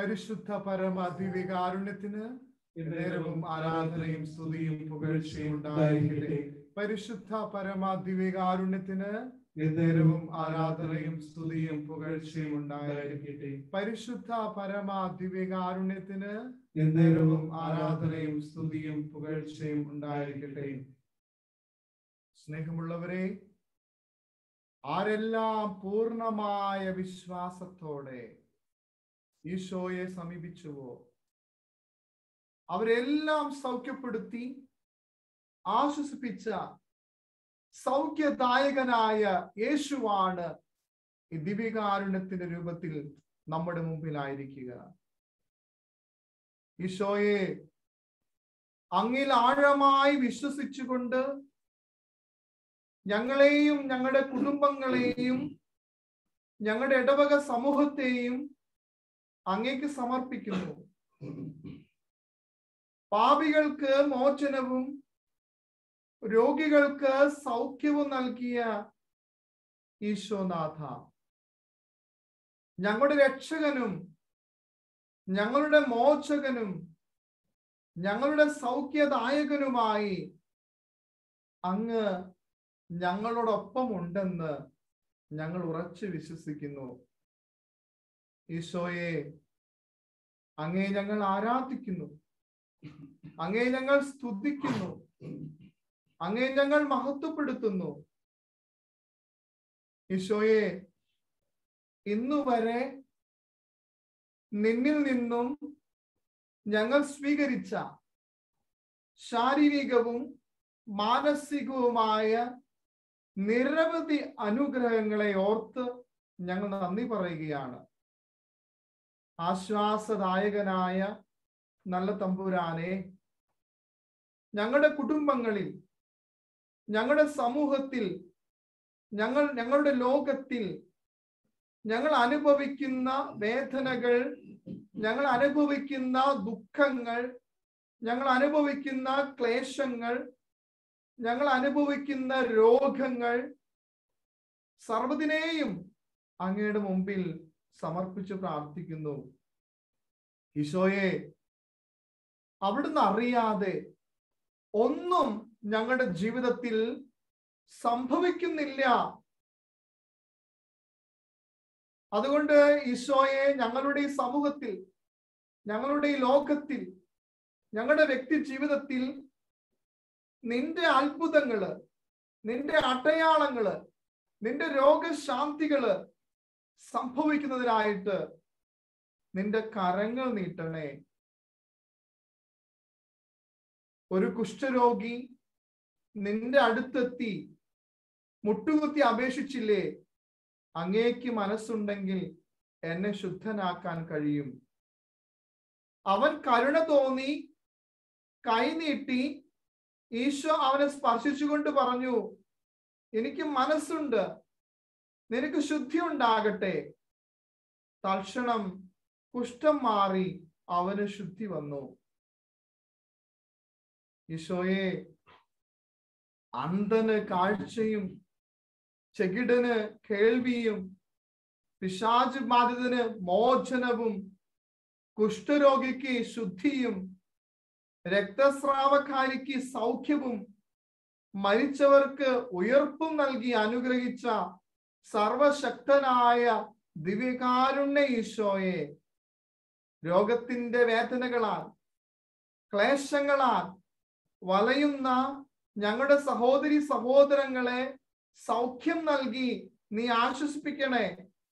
പരിശുദ്ധ പരമ ദിവ്യകാരുണ്യത്തിന് നേരവും ആരാധനയും സ്തുതിയും പുകഴ്ചയും ഉണ്ടായിരിക്കട്ടെ പരിശുദ്ധ പരമ ദിവ്യകാരുണ്യത്തിന് നേരവും ആരാധനയും സ്തുതിയും പുകഴ്ചയും ഉണ്ടായിരിക്കട്ടെ പരിശുദ്ധ പരമ ദിവ്യകാരുണ്യത്തിന് നേരവും ആരാധനയും സ്തുതിയും പുകഴ്ചയും ഉണ്ടായിരിക്കട്ടെ സ്നേഹമുള്ളവരെ ആരെല്ലാം പൂർണ്ണമായ വിശ്വാസത്തോടെ ഈശോയെ സമീപിച്ചുവോ അവരെല്ലാം സൗഖ്യപ്പെടുത്തി ആശ്വസിപ്പിച്ച സൗഖ്യദായകനായ യേശുവാണ് ഈ ദിവ്യകാരുണ്യത്തിന്റെ രൂപത്തിൽ നമ്മുടെ മുമ്പിലായിരിക്കുക ഈശോയെ അങ്ങിൽ ആഴമായി വിശ്വസിച്ചുകൊണ്ട് ഞങ്ങളെയും ഞങ്ങളുടെ കുടുംബങ്ങളെയും ഞങ്ങളുടെ ഇടവക സമൂഹത്തെയും അങ്ങേക്ക് സമർപ്പിക്കുന്നു പാപികൾക്ക് മോചനവും രോഗികൾക്ക് സൗഖ്യവും നൽകിയ ഈശോനാഥ ഞങ്ങളുടെ രക്ഷകനും ഞങ്ങളുടെ മോചകനും ഞങ്ങളുടെ സൗഖ്യദായകനുമായി അങ്ങ് ഞങ്ങളോടൊപ്പം ഉണ്ടെന്ന് ഞങ്ങൾ ഉറച്ചു വിശ്വസിക്കുന്നു ഈശോയെ അങ്ങേ ഞങ്ങൾ ആരാധിക്കുന്നു അങ്ങേ ഞങ്ങൾ സ്തുതിക്കുന്നു അങ്ങേ ഞങ്ങൾ മഹത്വപ്പെടുത്തുന്നു ഈശോയെ ഇന്നുവരെ നിന്നിൽ നിന്നും ഞങ്ങൾ സ്വീകരിച്ച ശാരീരികവും മാനസികവുമായ നിരവധി അനുഗ്രഹങ്ങളെ ഓർത്ത് ഞങ്ങൾ നന്ദി പറയുകയാണ് ആശ്വാസദായകനായ നല്ല തമ്പുരാനെ ഞങ്ങളുടെ കുടുംബങ്ങളിൽ ഞങ്ങളുടെ സമൂഹത്തിൽ ഞങ്ങൾ ഞങ്ങളുടെ ലോകത്തിൽ ഞങ്ങൾ അനുഭവിക്കുന്ന വേദനകൾ ഞങ്ങൾ അനുഭവിക്കുന്ന ദുഃഖങ്ങൾ ഞങ്ങൾ അനുഭവിക്കുന്ന ക്ലേശങ്ങൾ ഞങ്ങൾ അനുഭവിക്കുന്ന രോഗങ്ങൾ സർവ്വതിനെയും അങ്ങയുടെ മുമ്പിൽ സമർപ്പിച്ച് പ്രാർത്ഥിക്കുന്നു ഈശോയെ അവിടുന്ന് അറിയാതെ ഒന്നും ഞങ്ങളുടെ ജീവിതത്തിൽ സംഭവിക്കുന്നില്ല അതുകൊണ്ട് ഈശോയെ ഞങ്ങളുടെ ഈ സമൂഹത്തിൽ ഞങ്ങളുടെ ഈ ലോകത്തിൽ ഞങ്ങളുടെ വ്യക്തി ജീവിതത്തിൽ നിന്റെ അത്ഭുതങ്ങള് നിന്റെ അടയാളങ്ങള് നിന്റെ രോഗശാന്തികള് സംഭവിക്കുന്നതിനായിട്ട് നിന്റെ കരങ്ങൾ നീട്ടണേ ഒരു കുഷ്ഠരോഗി നിന്റെ അടുത്തെത്തി മുട്ടുകുത്തി അപേക്ഷിച്ചില്ലേ അങ്ങേക്ക് മനസ്സുണ്ടെങ്കിൽ എന്നെ ശുദ്ധനാക്കാൻ കഴിയും അവൻ കരുണ തോന്നി കൈനീട്ടി ഈശോ അവനെ സ്പർശിച്ചുകൊണ്ട് പറഞ്ഞു എനിക്ക് മനസ്സുണ്ട് നിനക്ക് ശുദ്ധി ഉണ്ടാകട്ടെ തൽക്ഷണം കുഷ്ഠം മാറി അവന് ശുദ്ധി വന്നു ഈശോയെ അന്ധന് കാഴ്ചയും ചെകിടന് കേൾവിയും പിശാച് ബാധിതന് മോചനവും കുഷ്ഠരോഗിക്ക് ശുദ്ധിയും രക്തസ്രാവക്കാരിക്ക് സൗഖ്യവും മരിച്ചവർക്ക് ഉയർപ്പും നൽകി അനുഗ്രഹിച്ച സർവശക്തനായ ദിവ്യകാരുണ്യ ഈശോയെ രോഗത്തിന്റെ വേദനകളാൽ ക്ലേശങ്ങളാൽ വലയുന്ന ഞങ്ങളുടെ സഹോദരി സഹോദരങ്ങളെ സൗഖ്യം നൽകി നീ ആശ്വസിപ്പിക്കണേ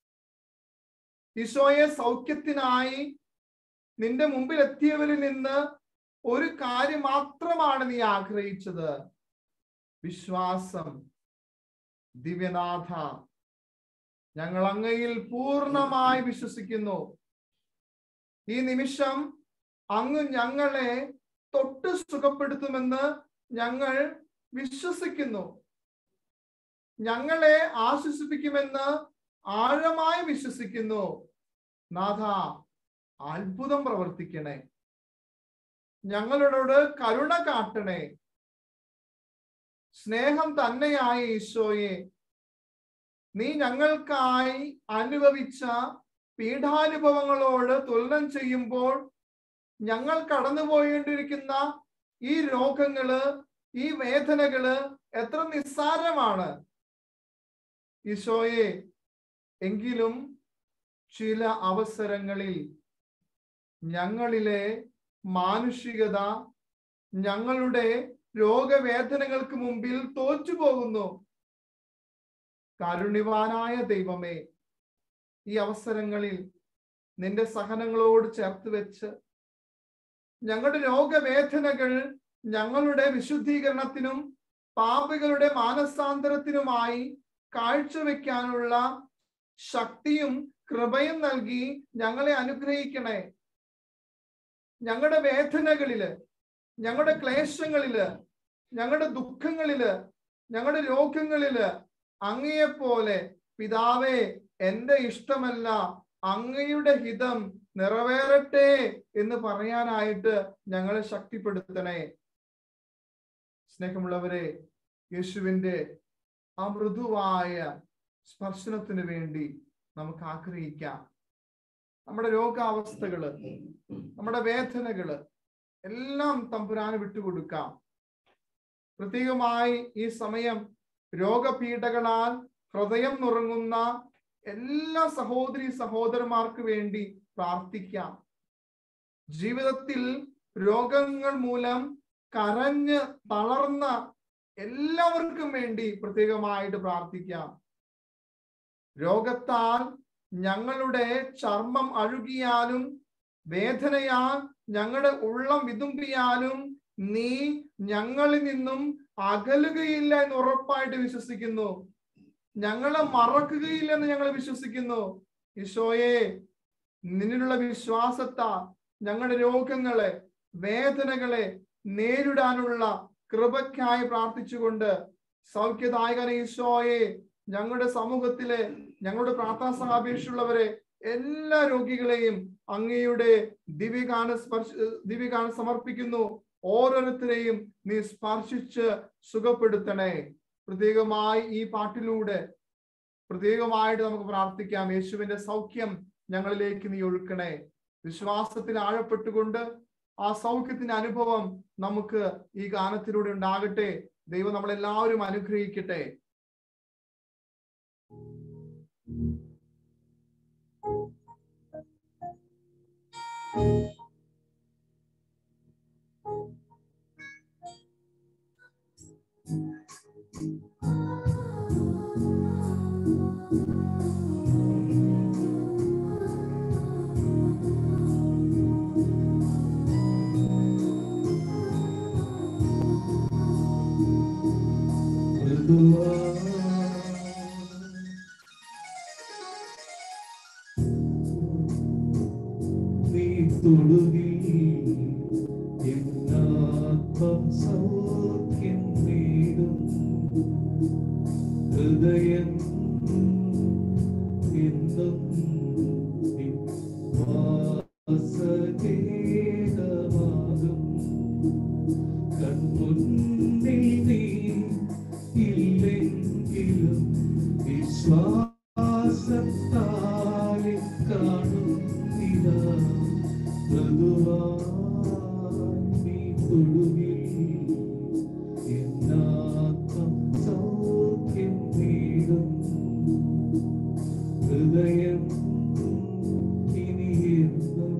ഈശോയെ സൗഖ്യത്തിനായി നിന്റെ മുമ്പിൽ എത്തിയവരിൽ നിന്ന് ഒരു കാര്യം മാത്രമാണ് നീ ആഗ്രഹിച്ചത് വിശ്വാസം ദിവ്യനാഥ ഞങ്ങൾ അങ്ങയിൽ പൂർണ്ണമായി വിശ്വസിക്കുന്നു ഈ നിമിഷം അങ്ങ് ഞങ്ങളെ തൊട്ട് സുഖപ്പെടുത്തുമെന്ന് ഞങ്ങൾ വിശ്വസിക്കുന്നു ഞങ്ങളെ ആശ്വസിപ്പിക്കുമെന്ന് ആഴമായി വിശ്വസിക്കുന്നു നാഥ അത്ഭുതം പ്രവർത്തിക്കണേ ഞങ്ങളോട് കരുണ കാട്ടണേ സ്നേഹം തന്നെയായ ഈശോയെ നീ ഞങ്ങൾക്കായി അനുഭവിച്ച പീഠാനുഭവങ്ങളോട് തുലനം ചെയ്യുമ്പോൾ ഞങ്ങൾ കടന്നു പോയേണ്ടിയിരിക്കുന്ന ഈ രോഗങ്ങള് ഈ വേദനകള് എത്ര നിസ്സാരമാണ് ഈശോയെ എങ്കിലും ചില അവസരങ്ങളിൽ ഞങ്ങളിലെ മാനുഷികത ഞങ്ങളുടെ രോഗവേദനകൾക്ക് മുമ്പിൽ തോറ്റുപോകുന്നു കാരുണ്യവാനായ ദൈവമേ ഈ അവസരങ്ങളിൽ നിന്റെ സഹനങ്ങളോട് ചേർത്ത് വെച്ച് ഞങ്ങളുടെ രോഗവേദനകൾ ഞങ്ങളുടെ വിശുദ്ധീകരണത്തിനും പാപികളുടെ മാനസാന്തരത്തിനുമായി കാഴ്ചവെക്കാനുള്ള ശക്തിയും കൃപയും നൽകി ഞങ്ങളെ അനുഗ്രഹിക്കണേ ഞങ്ങളുടെ വേദനകളില് ഞങ്ങളുടെ ക്ലേശങ്ങളില് ഞങ്ങളുടെ ദുഃഖങ്ങളില് ഞങ്ങളുടെ രോഗങ്ങളില് അങ്ങയെപ്പോലെ പിതാവേ എന്റെ ഇഷ്ടമല്ല അങ്ങയുടെ ഹിതം നിറവേറട്ടെ എന്ന് പറയാനായിട്ട് ഞങ്ങളെ ശക്തിപ്പെടുത്തണേ സ്നേഹമുള്ളവരെ യേശുവിന്റെ ആ മൃദുവായ സ്പർശനത്തിന് വേണ്ടി നമുക്ക് ആഗ്രഹിക്കാം നമ്മുടെ രോഗാവസ്ഥകള് നമ്മുടെ വേദനകള് എല്ലാം തമ്പുരാന് വിട്ടുകൊടുക്കാം പ്രത്യേകമായി ഈ സമയം രോഗപീഠകളാൽ ഹൃദയം നുറങ്ങുന്ന എല്ലാ സഹോദരി സഹോദരന്മാർക്ക് വേണ്ടി പ്രാർത്ഥിക്കാം ജീവിതത്തിൽ രോഗങ്ങൾ മൂലം കരഞ്ഞ് തളർന്ന എല്ലാവർക്കും വേണ്ടി പ്രത്യേകമായിട്ട് പ്രാർത്ഥിക്കാം രോഗത്താൽ ഞങ്ങളുടെ ചർമ്മം അഴുകിയാലും വേദനയാൽ ഞങ്ങളുടെ ഉള്ളം വിതുമ്പിയാലും നീ ഞങ്ങളിൽ നിന്നും അകലുകയില്ല എന്ന് ഉറപ്പായിട്ട് വിശ്വസിക്കുന്നു ഞങ്ങളെ മറക്കുകയില്ലെന്ന് ഞങ്ങൾ വിശ്വസിക്കുന്നു ഈശോയെ നിന്നിലുള്ള വിശ്വാസത്താൽ ഞങ്ങളുടെ രോഗങ്ങളെ വേദനകളെ നേരിടാനുള്ള കൃപയ്ക്കായി പ്രാർത്ഥിച്ചുകൊണ്ട് സൗഖ്യദായകന ഈശോയെ ഞങ്ങളുടെ സമൂഹത്തിലെ ഞങ്ങളുടെ പ്രാർത്ഥനാ സഹാപേക്ഷയുള്ളവരെ എല്ലാ രോഗികളെയും അങ്ങയുടെ ദിവ്യഗാന സ്പർശ ദിവ്യഗാനം സമർപ്പിക്കുന്നു ഓരോരുത്തരെയും നീ സ്പർശിച്ച് സുഖപ്പെടുത്തണേ പ്രത്യേകമായി ഈ പാട്ടിലൂടെ പ്രത്യേകമായിട്ട് നമുക്ക് പ്രാർത്ഥിക്കാം യേശുവിന്റെ സൗഖ്യം ഞങ്ങളിലേക്ക് നീ ഒഴുക്കണേ വിശ്വാസത്തിൽ ആഴപ്പെട്ടുകൊണ്ട് ആ സൗഖ്യത്തിന്റെ അനുഭവം നമുക്ക് ഈ ഗാനത്തിലൂടെ ഉണ്ടാകട്ടെ ദൈവം നമ്മളെല്ലാവരും അനുഗ്രഹിക്കട്ടെ നീ തൊടുകി എന്നാത്മം സൗഖ്യം നേടും ഹൃദയം എന്നും നിൻ വാസഗേഹമാകും കൺമുന്നിൽ നീ ഇല്ലെങ്കിലും വിശ്വാസത്താലെ കാണും ഇതാ മൃദുവായി തൊടുകിൽ എന്നാത്മം സൗഖ്യം നേടും ഹൃദയം ഇനിയെന്നും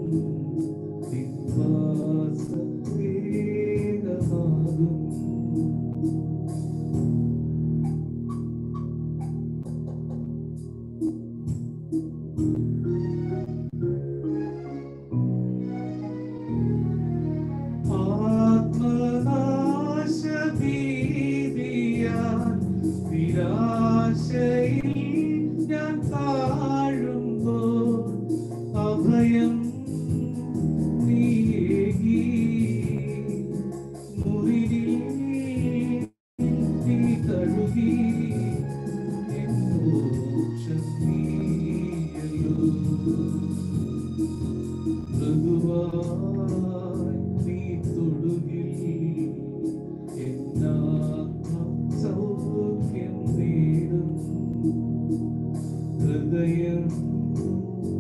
നിവാസവേഗമാകും ആത്മനാശഭീതിയാൽ നിരാശയിൽ ഞാൻ താഴുമ്പോൾ അഭയം നീയേകി മുറിയിൽ നീ തഴുകി എൻ മോക്ഷം നീയല്ലോ മൃദുവായി നീ തൊടുകിൽ എന്നാത്മം സൗഖ്യം നേടും ഹൃദയം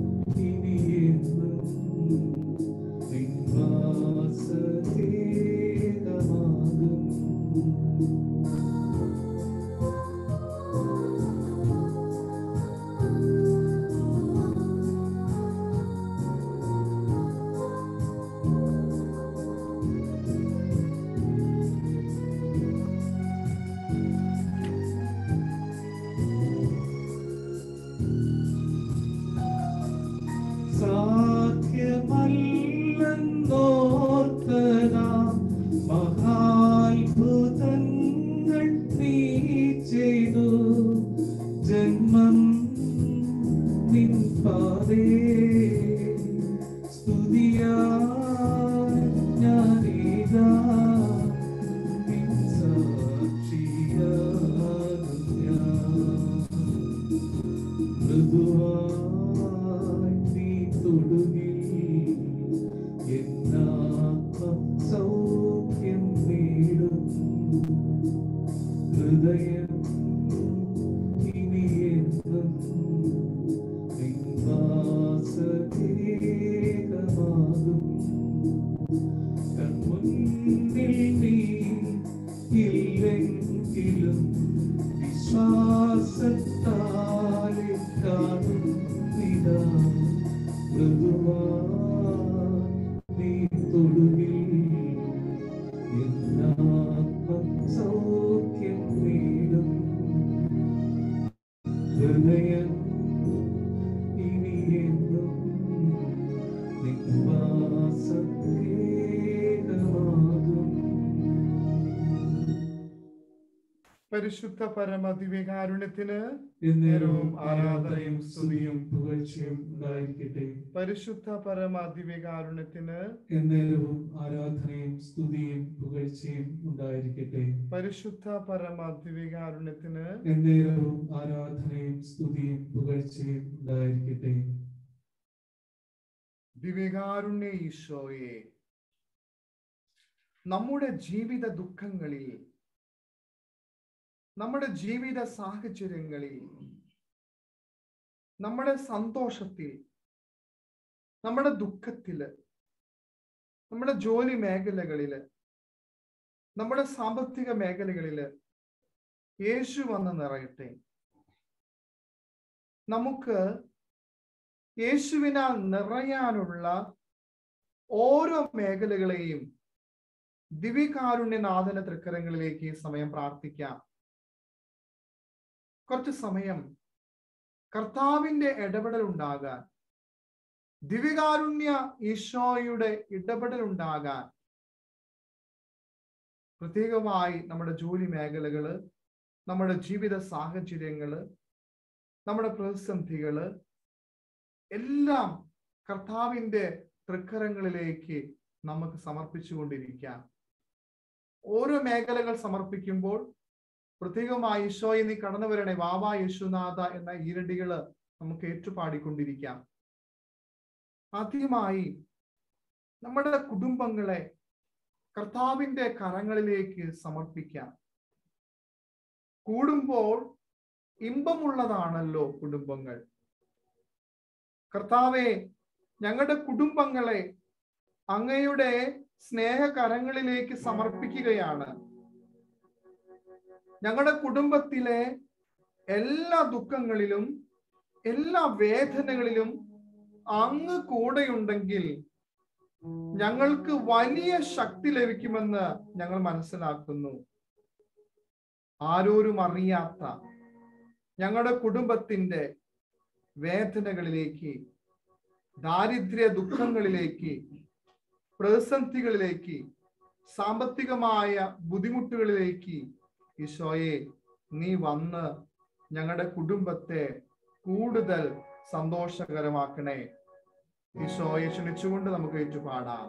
വിശ്വാസത്താലെ കാണുന്നിതാ മൃദുവാ നീ തൊടുകിൽ എന്നാത്മം സൗഖ്യം നേടും ഹൃദയം ഇനിയെന്നും നിവാസഭേദമാകും പരിശുദ്ധ പരമ ദിവ്യകാരുണ്യത്തിന് എന്നേരവും ആരാധനയും സ്തുതിയും പുകഴ്ചയും ഉണ്ടായിരിക്കട്ടെ പരിശുദ്ധ പരമ ദിവ്യകാരുണ്യത്തിന് എന്നേരവും ആരാധനയും സ്തുതിയും പുകഴ്ചയും ഉണ്ടായിരിക്കട്ടെ പരിശുദ്ധ പരമ ദിവ്യകാരുണ്യത്തിന് എന്നേരവും ആരാധനയും സ്തുതിയും പുകഴ്ചയും ഉണ്ടായിരിക്കട്ടെ ദിവ്യകാരുണ്യ ഈശോയെ നമ്മുടെ ജീവിത ദുഃഖങ്ങളിൽ നമ്മുടെ ജീവിത സാഹചര്യങ്ങളിൽ നമ്മുടെ സന്തോഷത്തിൽ നമ്മുടെ ദുഃഖത്തില് നമ്മുടെ ജോലി മേഖലകളില് നമ്മുടെ സാമ്പത്തിക മേഖലകളില് യേശു വന്ന് നിറയട്ടെ നമുക്ക് യേശുവിനാൽ നിറയാനുള്ള ഓരോ മേഖലകളെയും ദിവ്യകാരുണ്യനാഥന തൃക്കരങ്ങളിലേക്ക് ഈ സമയം പ്രാർത്ഥിക്കാം കുറച്ച് സമയം കർത്താവിന്റെ ഇടപെടൽ ഉണ്ടാകാൻ ദിവ്യകാരുണ്യ ഈശോയുടെ ഇടപെടൽ ഉണ്ടാകാൻ പ്രത്യേകമായി നമ്മുടെ ജോലി മേഖലകള് നമ്മുടെ ജീവിത സാഹചര്യങ്ങള് നമ്മുടെ പ്രതിസന്ധികള് എല്ലാം കർത്താവിന്റെ തൃക്കരങ്ങളിലേക്ക് നമുക്ക് സമർപ്പിച്ചുകൊണ്ടിരിക്കാം ഓരോ മേഖലകൾ സമർപ്പിക്കുമ്പോൾ പ്രത്യേകമായി ഈശോയെ നീ കടന്നു വരണേ വാവാ യേശുനാഥ എന്ന ഈരടികള് നമുക്ക് ഏറ്റുപാടിക്കൊണ്ടിരിക്കാം ആദ്യമായി നമ്മുടെ കുടുംബങ്ങളെ കർത്താവിന്റെ കരങ്ങളിലേക്ക് സമർപ്പിക്കാം കൂടുമ്പോൾ ഇമ്പമുള്ളതാണല്ലോ കുടുംബങ്ങൾ കർത്താവെ ഞങ്ങളുടെ കുടുംബങ്ങളെ അങ്ങയുടെ സ്നേഹകരങ്ങളിലേക്ക് സമർപ്പിക്കുകയാണ് ഞങ്ങളുടെ കുടുംബത്തിലെ എല്ലാ ദുഃഖങ്ങളിലും എല്ലാ വേദനകളിലും അങ്ങ് കൂടെയുണ്ടെങ്കിൽ ഞങ്ങൾക്ക് വലിയ ശക്തി ലഭിക്കുമെന്ന് ഞങ്ങൾ മനസ്സിലാക്കുന്നു ആരോരും അറിയാത്ത ഞങ്ങളുടെ കുടുംബത്തിന്റെ വേദനകളിലേക്ക് ദാരിദ്ര്യ ദുഃഖങ്ങളിലേക്ക് പ്രതിസന്ധികളിലേക്ക് സാമ്പത്തികമായ ബുദ്ധിമുട്ടുകളിലേക്ക് ഈശോയെ നീ വന്ന് ഞങ്ങളുടെ കുടുംബത്തെ കൂടുതൽ സന്തോഷകരമാക്കണേ ഈശോയെ ക്ഷണിച്ചുകൊണ്ട് നമുക്ക് ഏറ്റുപാടാം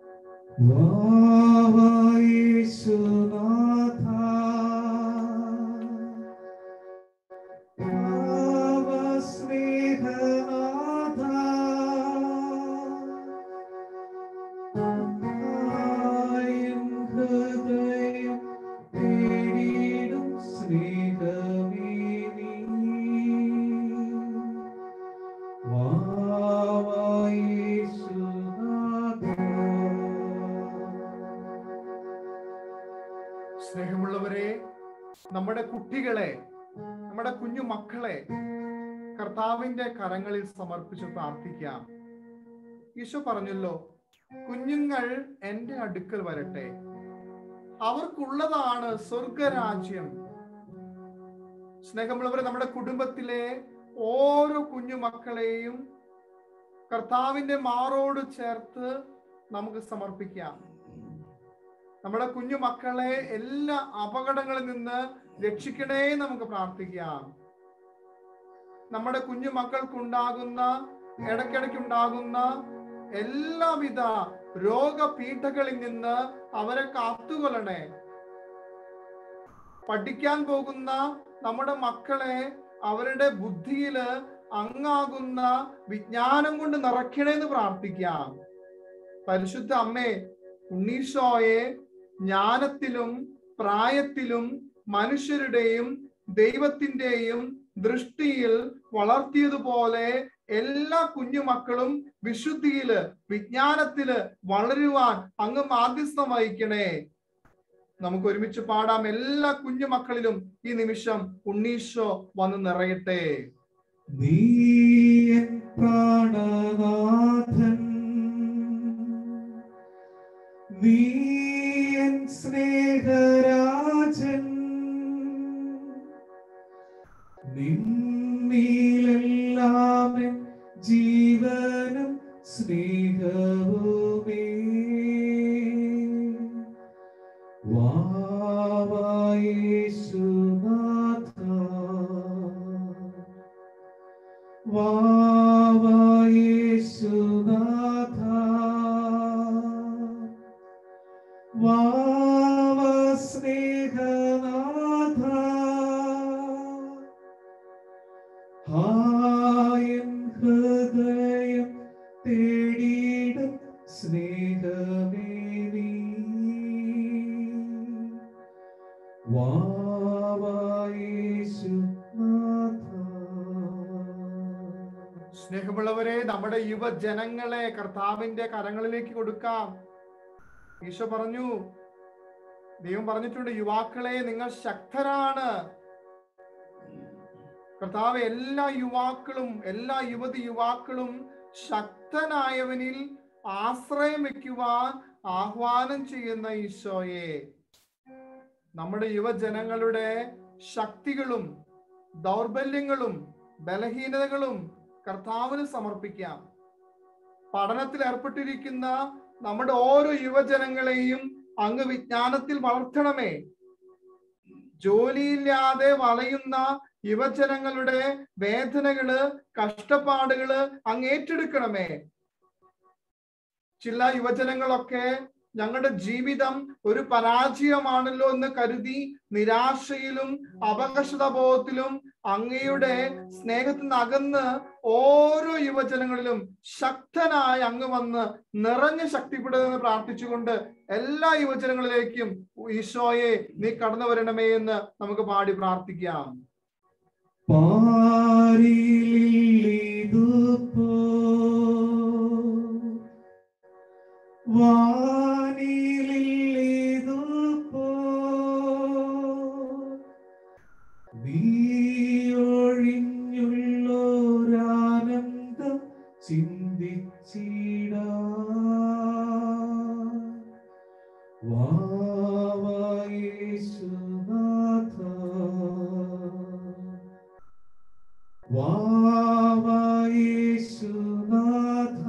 സ്നേഹമുള്ളവരെ നമ്മുടെ കുട്ടികളെ നമ്മുടെ കുഞ്ഞു മക്കളെ കർത്താവിന്റെ കരങ്ങളിൽ സമർപ്പിച്ച് പ്രാർത്ഥിക്കാം ഈശോ പറഞ്ഞല്ലോ കുഞ്ഞുങ്ങൾ എന്റെ അടുക്കൽ വരട്ടെ അവർക്കുള്ളതാണ് സ്വർഗരാജ്യം സ്നേഹമുള്ളവരെ നമ്മുടെ കുടുംബത്തിലെ ഓരോ കുഞ്ഞു മക്കളെയും കർത്താവിന്റെ മാറോട് ചേർത്ത് നമുക്ക് സമർപ്പിക്കാം നമ്മുടെ കുഞ്ഞു മക്കളെ എല്ലാ അപകടങ്ങളിൽ നിന്ന് രക്ഷിക്കണേ നമുക്ക് പ്രാർത്ഥിക്കാം നമ്മുടെ കുഞ്ഞു മക്കൾക്കുണ്ടാകുന്ന ഇടയ്ക്കിടയ്ക്കുണ്ടാകുന്ന എല്ലാവിധ രോഗപീഠകളിൽ നിന്ന് അവരെ കാത്തുകൊള്ളണേ പഠിക്കാൻ പോകുന്ന നമ്മുടെ മക്കളെ അവരുടെ ബുദ്ധിയില് അങ്ങാകുന്ന വിജ്ഞാനം കൊണ്ട് നിറയ്ക്കണേന്ന് പ്രാർത്ഥിക്കാം പരിശുദ്ധ അമ്മേ ഉണ്ണീശോയെ ജ്ഞാനത്തിലും പ്രായത്തിലും മനുഷ്യരുടെയും ദൈവത്തിന്റെയും ദൃഷ്ടിയിൽ വളർത്തിയതുപോലെ എല്ലാ കുഞ്ഞുമക്കളും വിശുദ്ധിയില് വിജ്ഞാനത്തില് വളരുവാൻ അങ്ങ് മാധ്യസ്ഥം വഹിക്കണേ നമുക്ക് ഒരുമിച്ച് പാടാം എല്ലാ കുഞ്ഞു മക്കളിലും ഈ നിമിഷം ഉണ്ണീശോ വന്ന് നിറയട്ടെ നീയൻ പ്രാണനാഥൻ നീയൻ സ്നേഹരാജൻ നിന്നിലെല്ലാം എൻ ജീവനും സ്നേഹവുമേ വാവായേശുനാഥ വാവായേശുനാഥ വാവസ്നേഹനാഥ ഹായൻ ഹൃദയം തേടിയിടും സ്നേഹമേ നീ വാവായേശുനാഥ സ്നേഹമുള്ളവരെ നമ്മുടെ യുവജനങ്ങളെ കർത്താവിന്റെ കരങ്ങളിലേക്ക് കൊടുക്കാം ഈശോ പറഞ്ഞു ദൈവം പറഞ്ഞിട്ടുണ്ട് യുവാക്കളെ നിങ്ങൾ ശക്തരാണ് കർത്താവ് എല്ലാ യുവാക്കളും എല്ലാ യുവതി യുവാക്കളും ശക്തനായവനിൽ ആശ്രയം വെക്കുവാൻ ആഹ്വാനം ചെയ്യുന്ന ഈശോയെ നമ്മുടെ യുവജനങ്ങളുടെ ശക്തികളും ദൗർബല്യങ്ങളും ബലഹീനതകളും കർത്താവിന് സമർപ്പിക്കാം പഠനത്തിൽ ഏർപ്പെട്ടിരിക്കുന്ന നമ്മുടെ ഓരോ യുവജനങ്ങളെയും അങ്ങ് വിജ്ഞാനത്തിൽ വളർത്തണമേ ജോലിയില്ലാതെ വളയുന്ന യുവജനങ്ങളുടെ വേദനകള് കഷ്ടപ്പാടുകള് അങ്ങ് ഏറ്റെടുക്കണമേ ചില യുവജനങ്ങളൊക്കെ ഞങ്ങളുടെ ജീവിതം ഒരു പരാജയമാണല്ലോ എന്ന് കരുതി നിരാശയിലും അപകർഷതാബോധത്തിലും അങ്ങയുടെ സ്നേഹത്തിൽ നിന്ന് അകന്ന് ഓരോ യുവജനങ്ങളിലും ശക്തനായി അങ്ങ് വന്ന് നിറഞ്ഞ് ശക്തിപ്പെടുമെന്ന് പ്രാർത്ഥിച്ചുകൊണ്ട് എല്ലാ യുവജനങ്ങളിലേക്കും ഈശോയെ നീ കടന്നു വരണമേ എന്ന് നമുക്ക് പാടി പ്രാർത്ഥിക്കാം പാരിലിതുപോ വാനിലിതുപോ നീയൊഴിഞ്ഞുള്ളൊരാനന്ദം ചിന്തിച്ചിടാ വാവായേശുനാഥ വാവായേശുനാഥ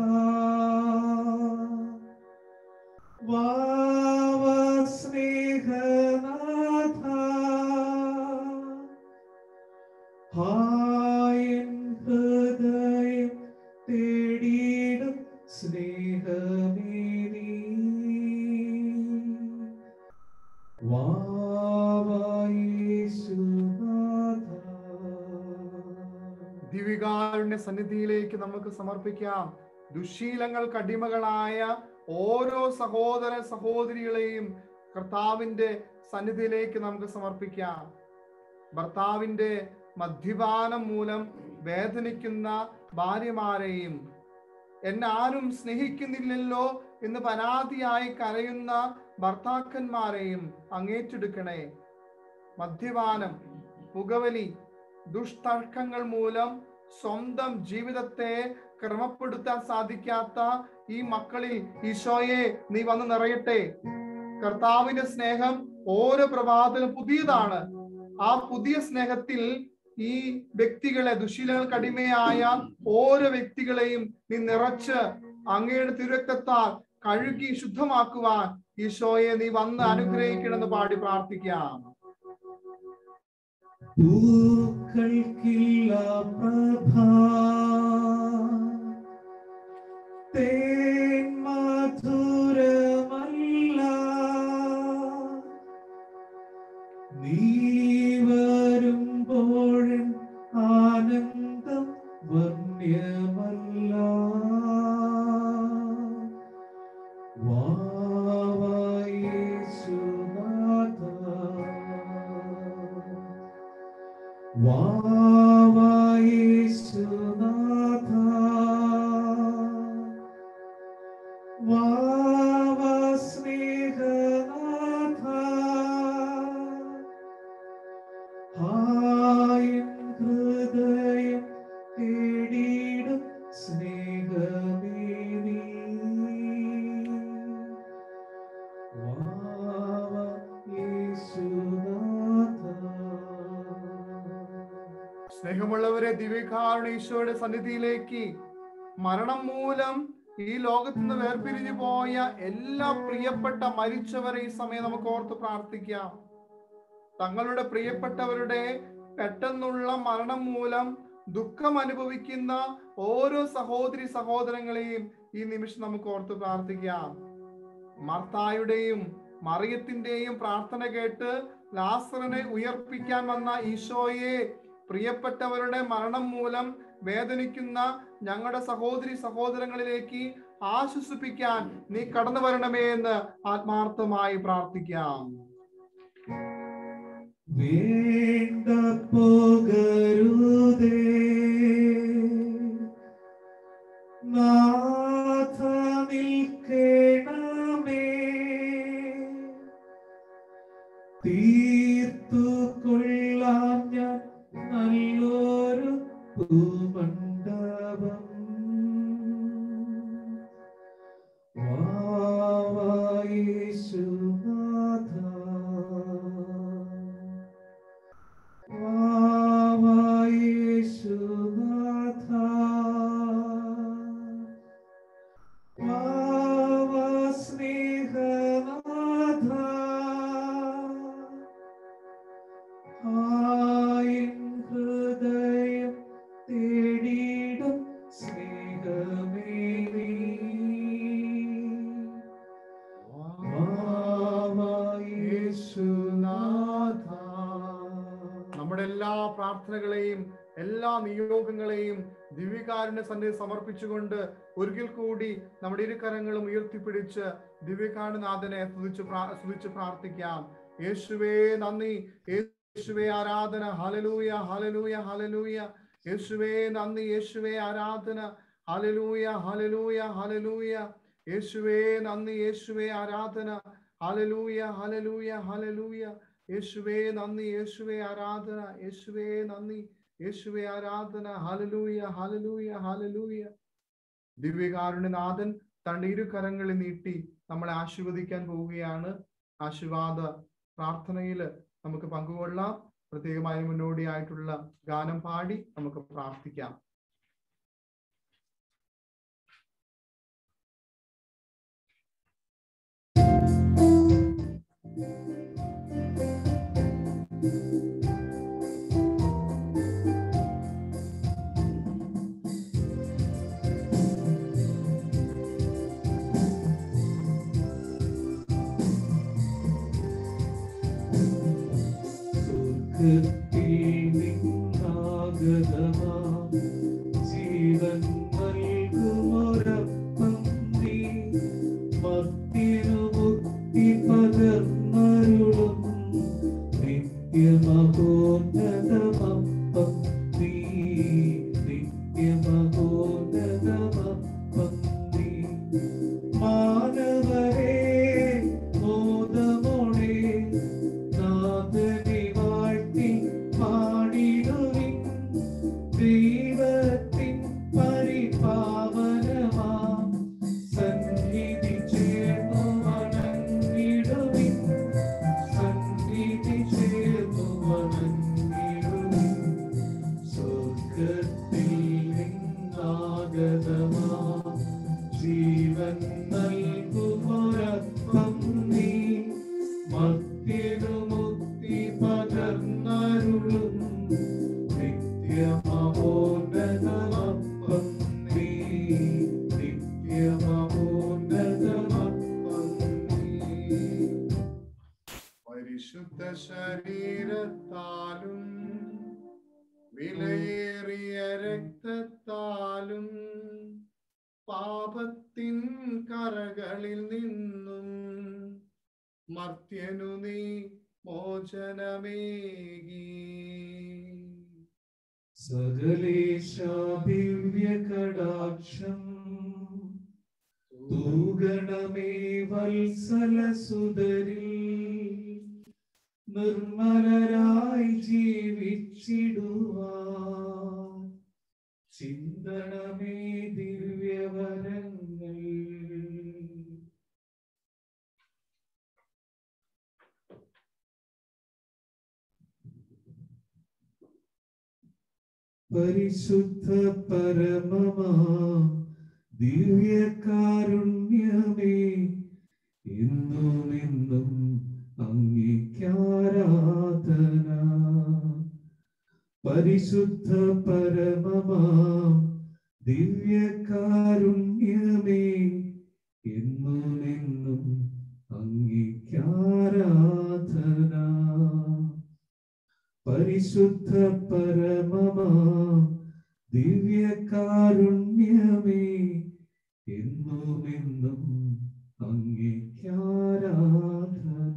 വാവസ്നേഹനാഥ ഹായൻ ഹൃദയം തേടിയിടും സ്നേഹമേ നീ വാവായേശുനാഥ ദിവികാരുണ്യ സന്നിധിയിലേക്ക് നമുക്ക് സമർപ്പിക്കാം ദുശീലങ്ങൾക്ക് അടിമകളായ ഓരോ സഹോദര സഹോദരികളെയും കർത്താവിന്റെ സന്നിധിയിലേക്ക് നമുക്ക് സമർപ്പിക്കാം ഭർത്താവിന്റെ മദ്യപാനം മൂലം വേദനിക്കുന്ന ഭാര്യമാരെയും എന്നെ ആരും സ്നേഹിക്കുന്നില്ലല്ലോ എന്ന് പരാതിയായി കരയുന്ന ഭർത്താക്കന്മാരെയും അങ്ങേറ്റെടുക്കണേ മദ്യപാനം പുകവലി ദുഷ്ടർക്കങ്ങൾ മൂലം സ്വന്തം ജീവിതത്തെ ക്രമപ്പെടുത്താൻ സാധിക്കാത്ത ഈ മക്കളിൽ ഈശോയെ നീ വന്ന് നിറയട്ടെ കർത്താവിന്റെ സ്നേഹം ഓരോ പ്രഭാതത്തിലും പുതിയതാണ് ആ പുതിയ സ്നേഹത്തിൽ ഈ വ്യക്തികളെ ദുശീലങ്ങൾക്ക് അടിമയായ ഓരോ വ്യക്തികളെയും നീ നിറച്ച് അങ്ങയുടെ തിരുരക്തത്താൽ കഴുകി ശുദ്ധമാക്കുവാൻ ഈശോയെ നീ വന്ന് അനുഗ്രഹിക്കണമെന്ന് പാടി പ്രാർത്ഥിക്കാം പൂക്കൾക്കില്ല പ്രഭ തേൻ മധുരമല്ല നീ വരുമ്പോഴൻ ആനന്ദം വർണ്യമല്ല വാവായേശുനാഥ വാവായേശുനാഥ വാവസ്നേഹനാഥ സ്നേഹമുള്ളവരെ ദിവ്യകാരുണ ഈശോയുടെ സന്നിധിയിലേക്ക് മരണം മൂലം ഈ ലോകത്ത് നിന്ന് വേർപിരിഞ്ഞു പോയ എല്ലാ പ്രിയപ്പെട്ട മരിച്ചവരെ ഈ സമയം നമുക്ക് ഓർത്ത് പ്രാർത്ഥിക്കാം തങ്ങളുടെ പ്രിയപ്പെട്ടവരുടെ പെട്ടെന്നുള്ള മരണം മൂലം ദുഃഖം അനുഭവിക്കുന്ന ഓരോ സഹോദരി സഹോദരങ്ങളെയും ഈ നിമിഷം നമുക്ക് ഓർത്ത് പ്രാർത്ഥിക്കാം മർത്തായുടെയും മറിയത്തിന്റെയും പ്രാർത്ഥന കേട്ട് ലാസറിനെ ഉയർപ്പിക്കാൻ വന്ന ഈശോയെ പ്രിയപ്പെട്ടവരുടെ മരണം മൂലം വേദനിക്കുന്ന ഞങ്ങളുടെ സഹോദരി സഹോദരങ്ങളിലേക്ക് ആശ്വസിപ്പിക്കാൻ നീ കടന്നു വരണമേ എന്ന് ആത്മാർത്ഥമായി പ്രാർത്ഥിക്കാം വേണ്ട പോകരുതേ നാഥ നിൽക്കണമേ തീർത്തു കൊള്ളാം ഞാൻ നല്ലൊരു പൂമണ്ഡപം വായേശുനാഥ ഹൃദയം തേടിയിടും സ്നേഹമേ നീ നമ്മുടെ എല്ലാ പ്രാർത്ഥനകളെയും എല്ലാ നിയോഗങ്ങളെയും ദിവ്യകാരുണ്യ സന്നിധി സമർപ്പിച്ചുകൊണ്ട് ഒരിക്കൽ കൂടി നമ്മുടെ ഇരുകരങ്ങളും ഉയർത്തിപ്പിടിച്ച് ദിവ്യകാരുനാഥനെ സ്തുതിച്ച് പ്രാ- സ്തുതിച്ച് പ്രാർത്ഥിക്കാം യേശുവേ നന്ദി യേശുവേ ആരാധന ഹലലൂയ ഹലലൂയ ഹലലൂയ യേശുവേ നന്ദി യേശുവേ ആരാധന ഹലലൂയ ഹലലൂയ ഹലലൂയ യേശുവേ നന്ദി യേശുവേ ആരാധന ഹലലൂയ ഹലലൂയ ഹലലൂയ യേശുവേ നന്ദി യേശുവേ ആരാധന യേശുവേ നന്ദി യേശുവേ ആരാധന ഹലലൂയ ഹലലൂയ ഹലലൂയ ദിവ്യകാരുണ്യനാഥൻ തന്റെ ഇരു കരങ്ങളിൽ നീട്ടി നമ്മളെ ആശീർവദിക്കാൻ പോവുകയാണ് ആശീർവാദ പ്രാർത്ഥനയിൽ നമുക്ക് പങ്കുകൊള്ളാം പ്രത്യേകമായി മുന്നോടിയായിട്ടുള്ള ഗാനം പാടി നമുക്ക് പ്രാർത്ഥിക്കാം സ്വർഗ്ഗത്തിൽ നിന്നാഗതമാം ജീവൻ നൽകുമൊരപ്പം നീ മർത്യനു മുക്തി പകർന്നരുളും നിത്യമഹോന്നതമപ്പം നീ നിത്യമഹോന്നതമപ്പം നീ മാനവരെ മോദമോടെ നാഥനെ വാഴ്ത്തി പാടിടുവിൻ ദൈവത്തിൻ പരിപാവനമാം സന്നിധി ചേർന്നു വണങ്ങിടുവിൻ സന്നിധി ചേർന്നു വണങ്ങിടുവിൻ സ്വർഗത്തിൽ നിന്നാഗതമാം ജീവൻ നൽകുമൊരപ്പം നീ മർത്യനു മുക്തി പകർന്നരുളും നിത്യമഹോന്നതമപ്പം നീ നിത്യമഹോന്നതമപ്പം നീ പരിശുദ്ധ ശരീരത്താലും വിലയേറിയ രക്തത്താലും പാപത്തിൻ കറകളിൽ നിന്നും മർത്യനു നീ മോചനമേകി സകലേശാഭിവ്യകടാക്ഷം തൂഗണമേ വത്സലസുതരിൽ നിർമ്മലരായി ജീവിച്ചിടുവാ ചിന്തണമേ ദിവ്യവരങ്ങൾ പരിശുദ്ധ പരമമാ ദിവ്യകാരുണ്യമേ എന്നും എന്നും അംഗീകാരാധന പരിശുദ്ധ പരമമാ ദിവ്യകാരുണ്യമേ എന്നും എന്നും അംഗീകാരാധന പരിശുദ്ധ പരമമാ ദിവ്യകാരുണ്യമേ എന്നും എന്നും അംഗീകാരാധന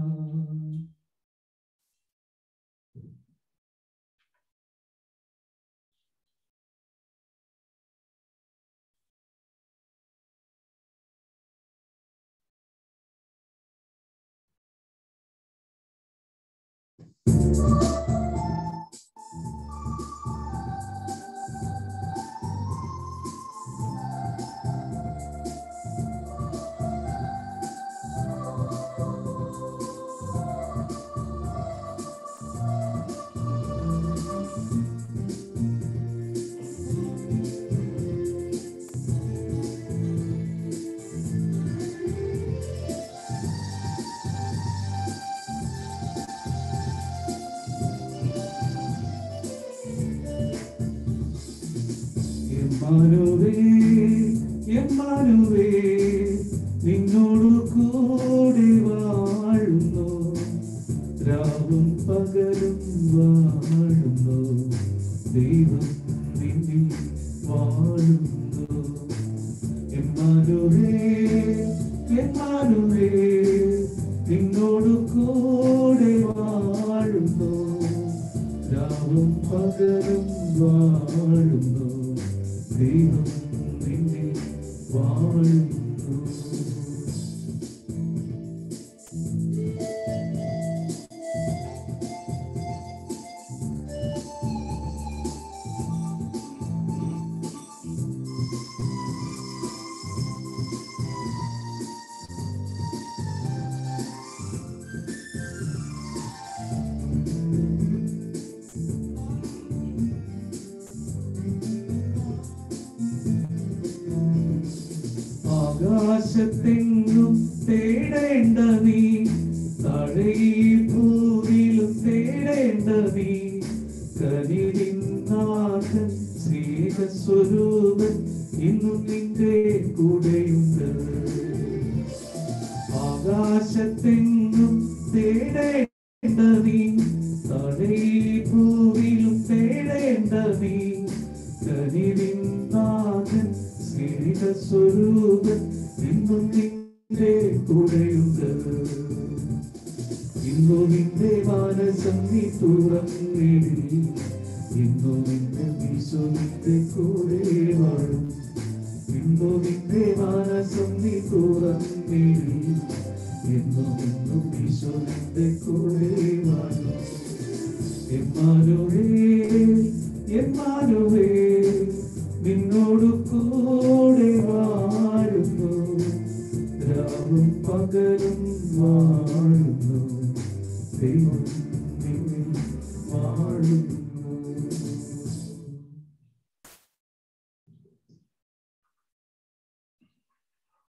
എമ്മാനുവേ എമ്മാനുവേ നിന്നോടു കൂടെ വാഴുന്നു രാവും പകലും വാഴുന്നു ദൈവം നിന്നിൽ വാഴുന്നു എമ്മാനുവേ എമ്മാനുവേ നിന്നോടു കൂടെ വാഴുന്നു രാവും പകലും വാഴുന്നു ദൈവം നിന്നെ വാഴുന്നു ആകാശത്തെങ്ങും തേടേണ്ട നീ താഴെ ഈ ഭൂമിയിലും തേടേണ്ട നീ കനിരിന്നാഥൻ സ്നേഹസ്വരൂപൻ ഇന്നും നിന്റെ കൂടെയുണ്ട് ആകാശത്തെങ്ങും തേടേണ്ട നീ താഴെ ഈ ഭൂമിയിലും തേടേണ്ട നീ കനിരിന്നാഥൻ സ്നേഹസ്വരൂപൻ ഇന്നും നിന്റെ കൂടെയുണ്ട് ഇന്നു നിന്റെ മാനസം നീ തുറന്നിടി ഇന്നു നിന്റെ ഈശോ നിന്റെ കൂടെ വാഴും ഇന്നു നിന്റെ മാനസം നീ തുറന്നിടി ഇന്നു നിന്നും ഈശോ നിന്റെ കൂടെ വാഴും എമ്മാനുവേ എമ്മാനുവേ നിന്നോട് കൂടെ വാഴുന്നു രാവും പകലും വാഴുന്നു ദൈവം നിന്നിൽ വാഴുന്നു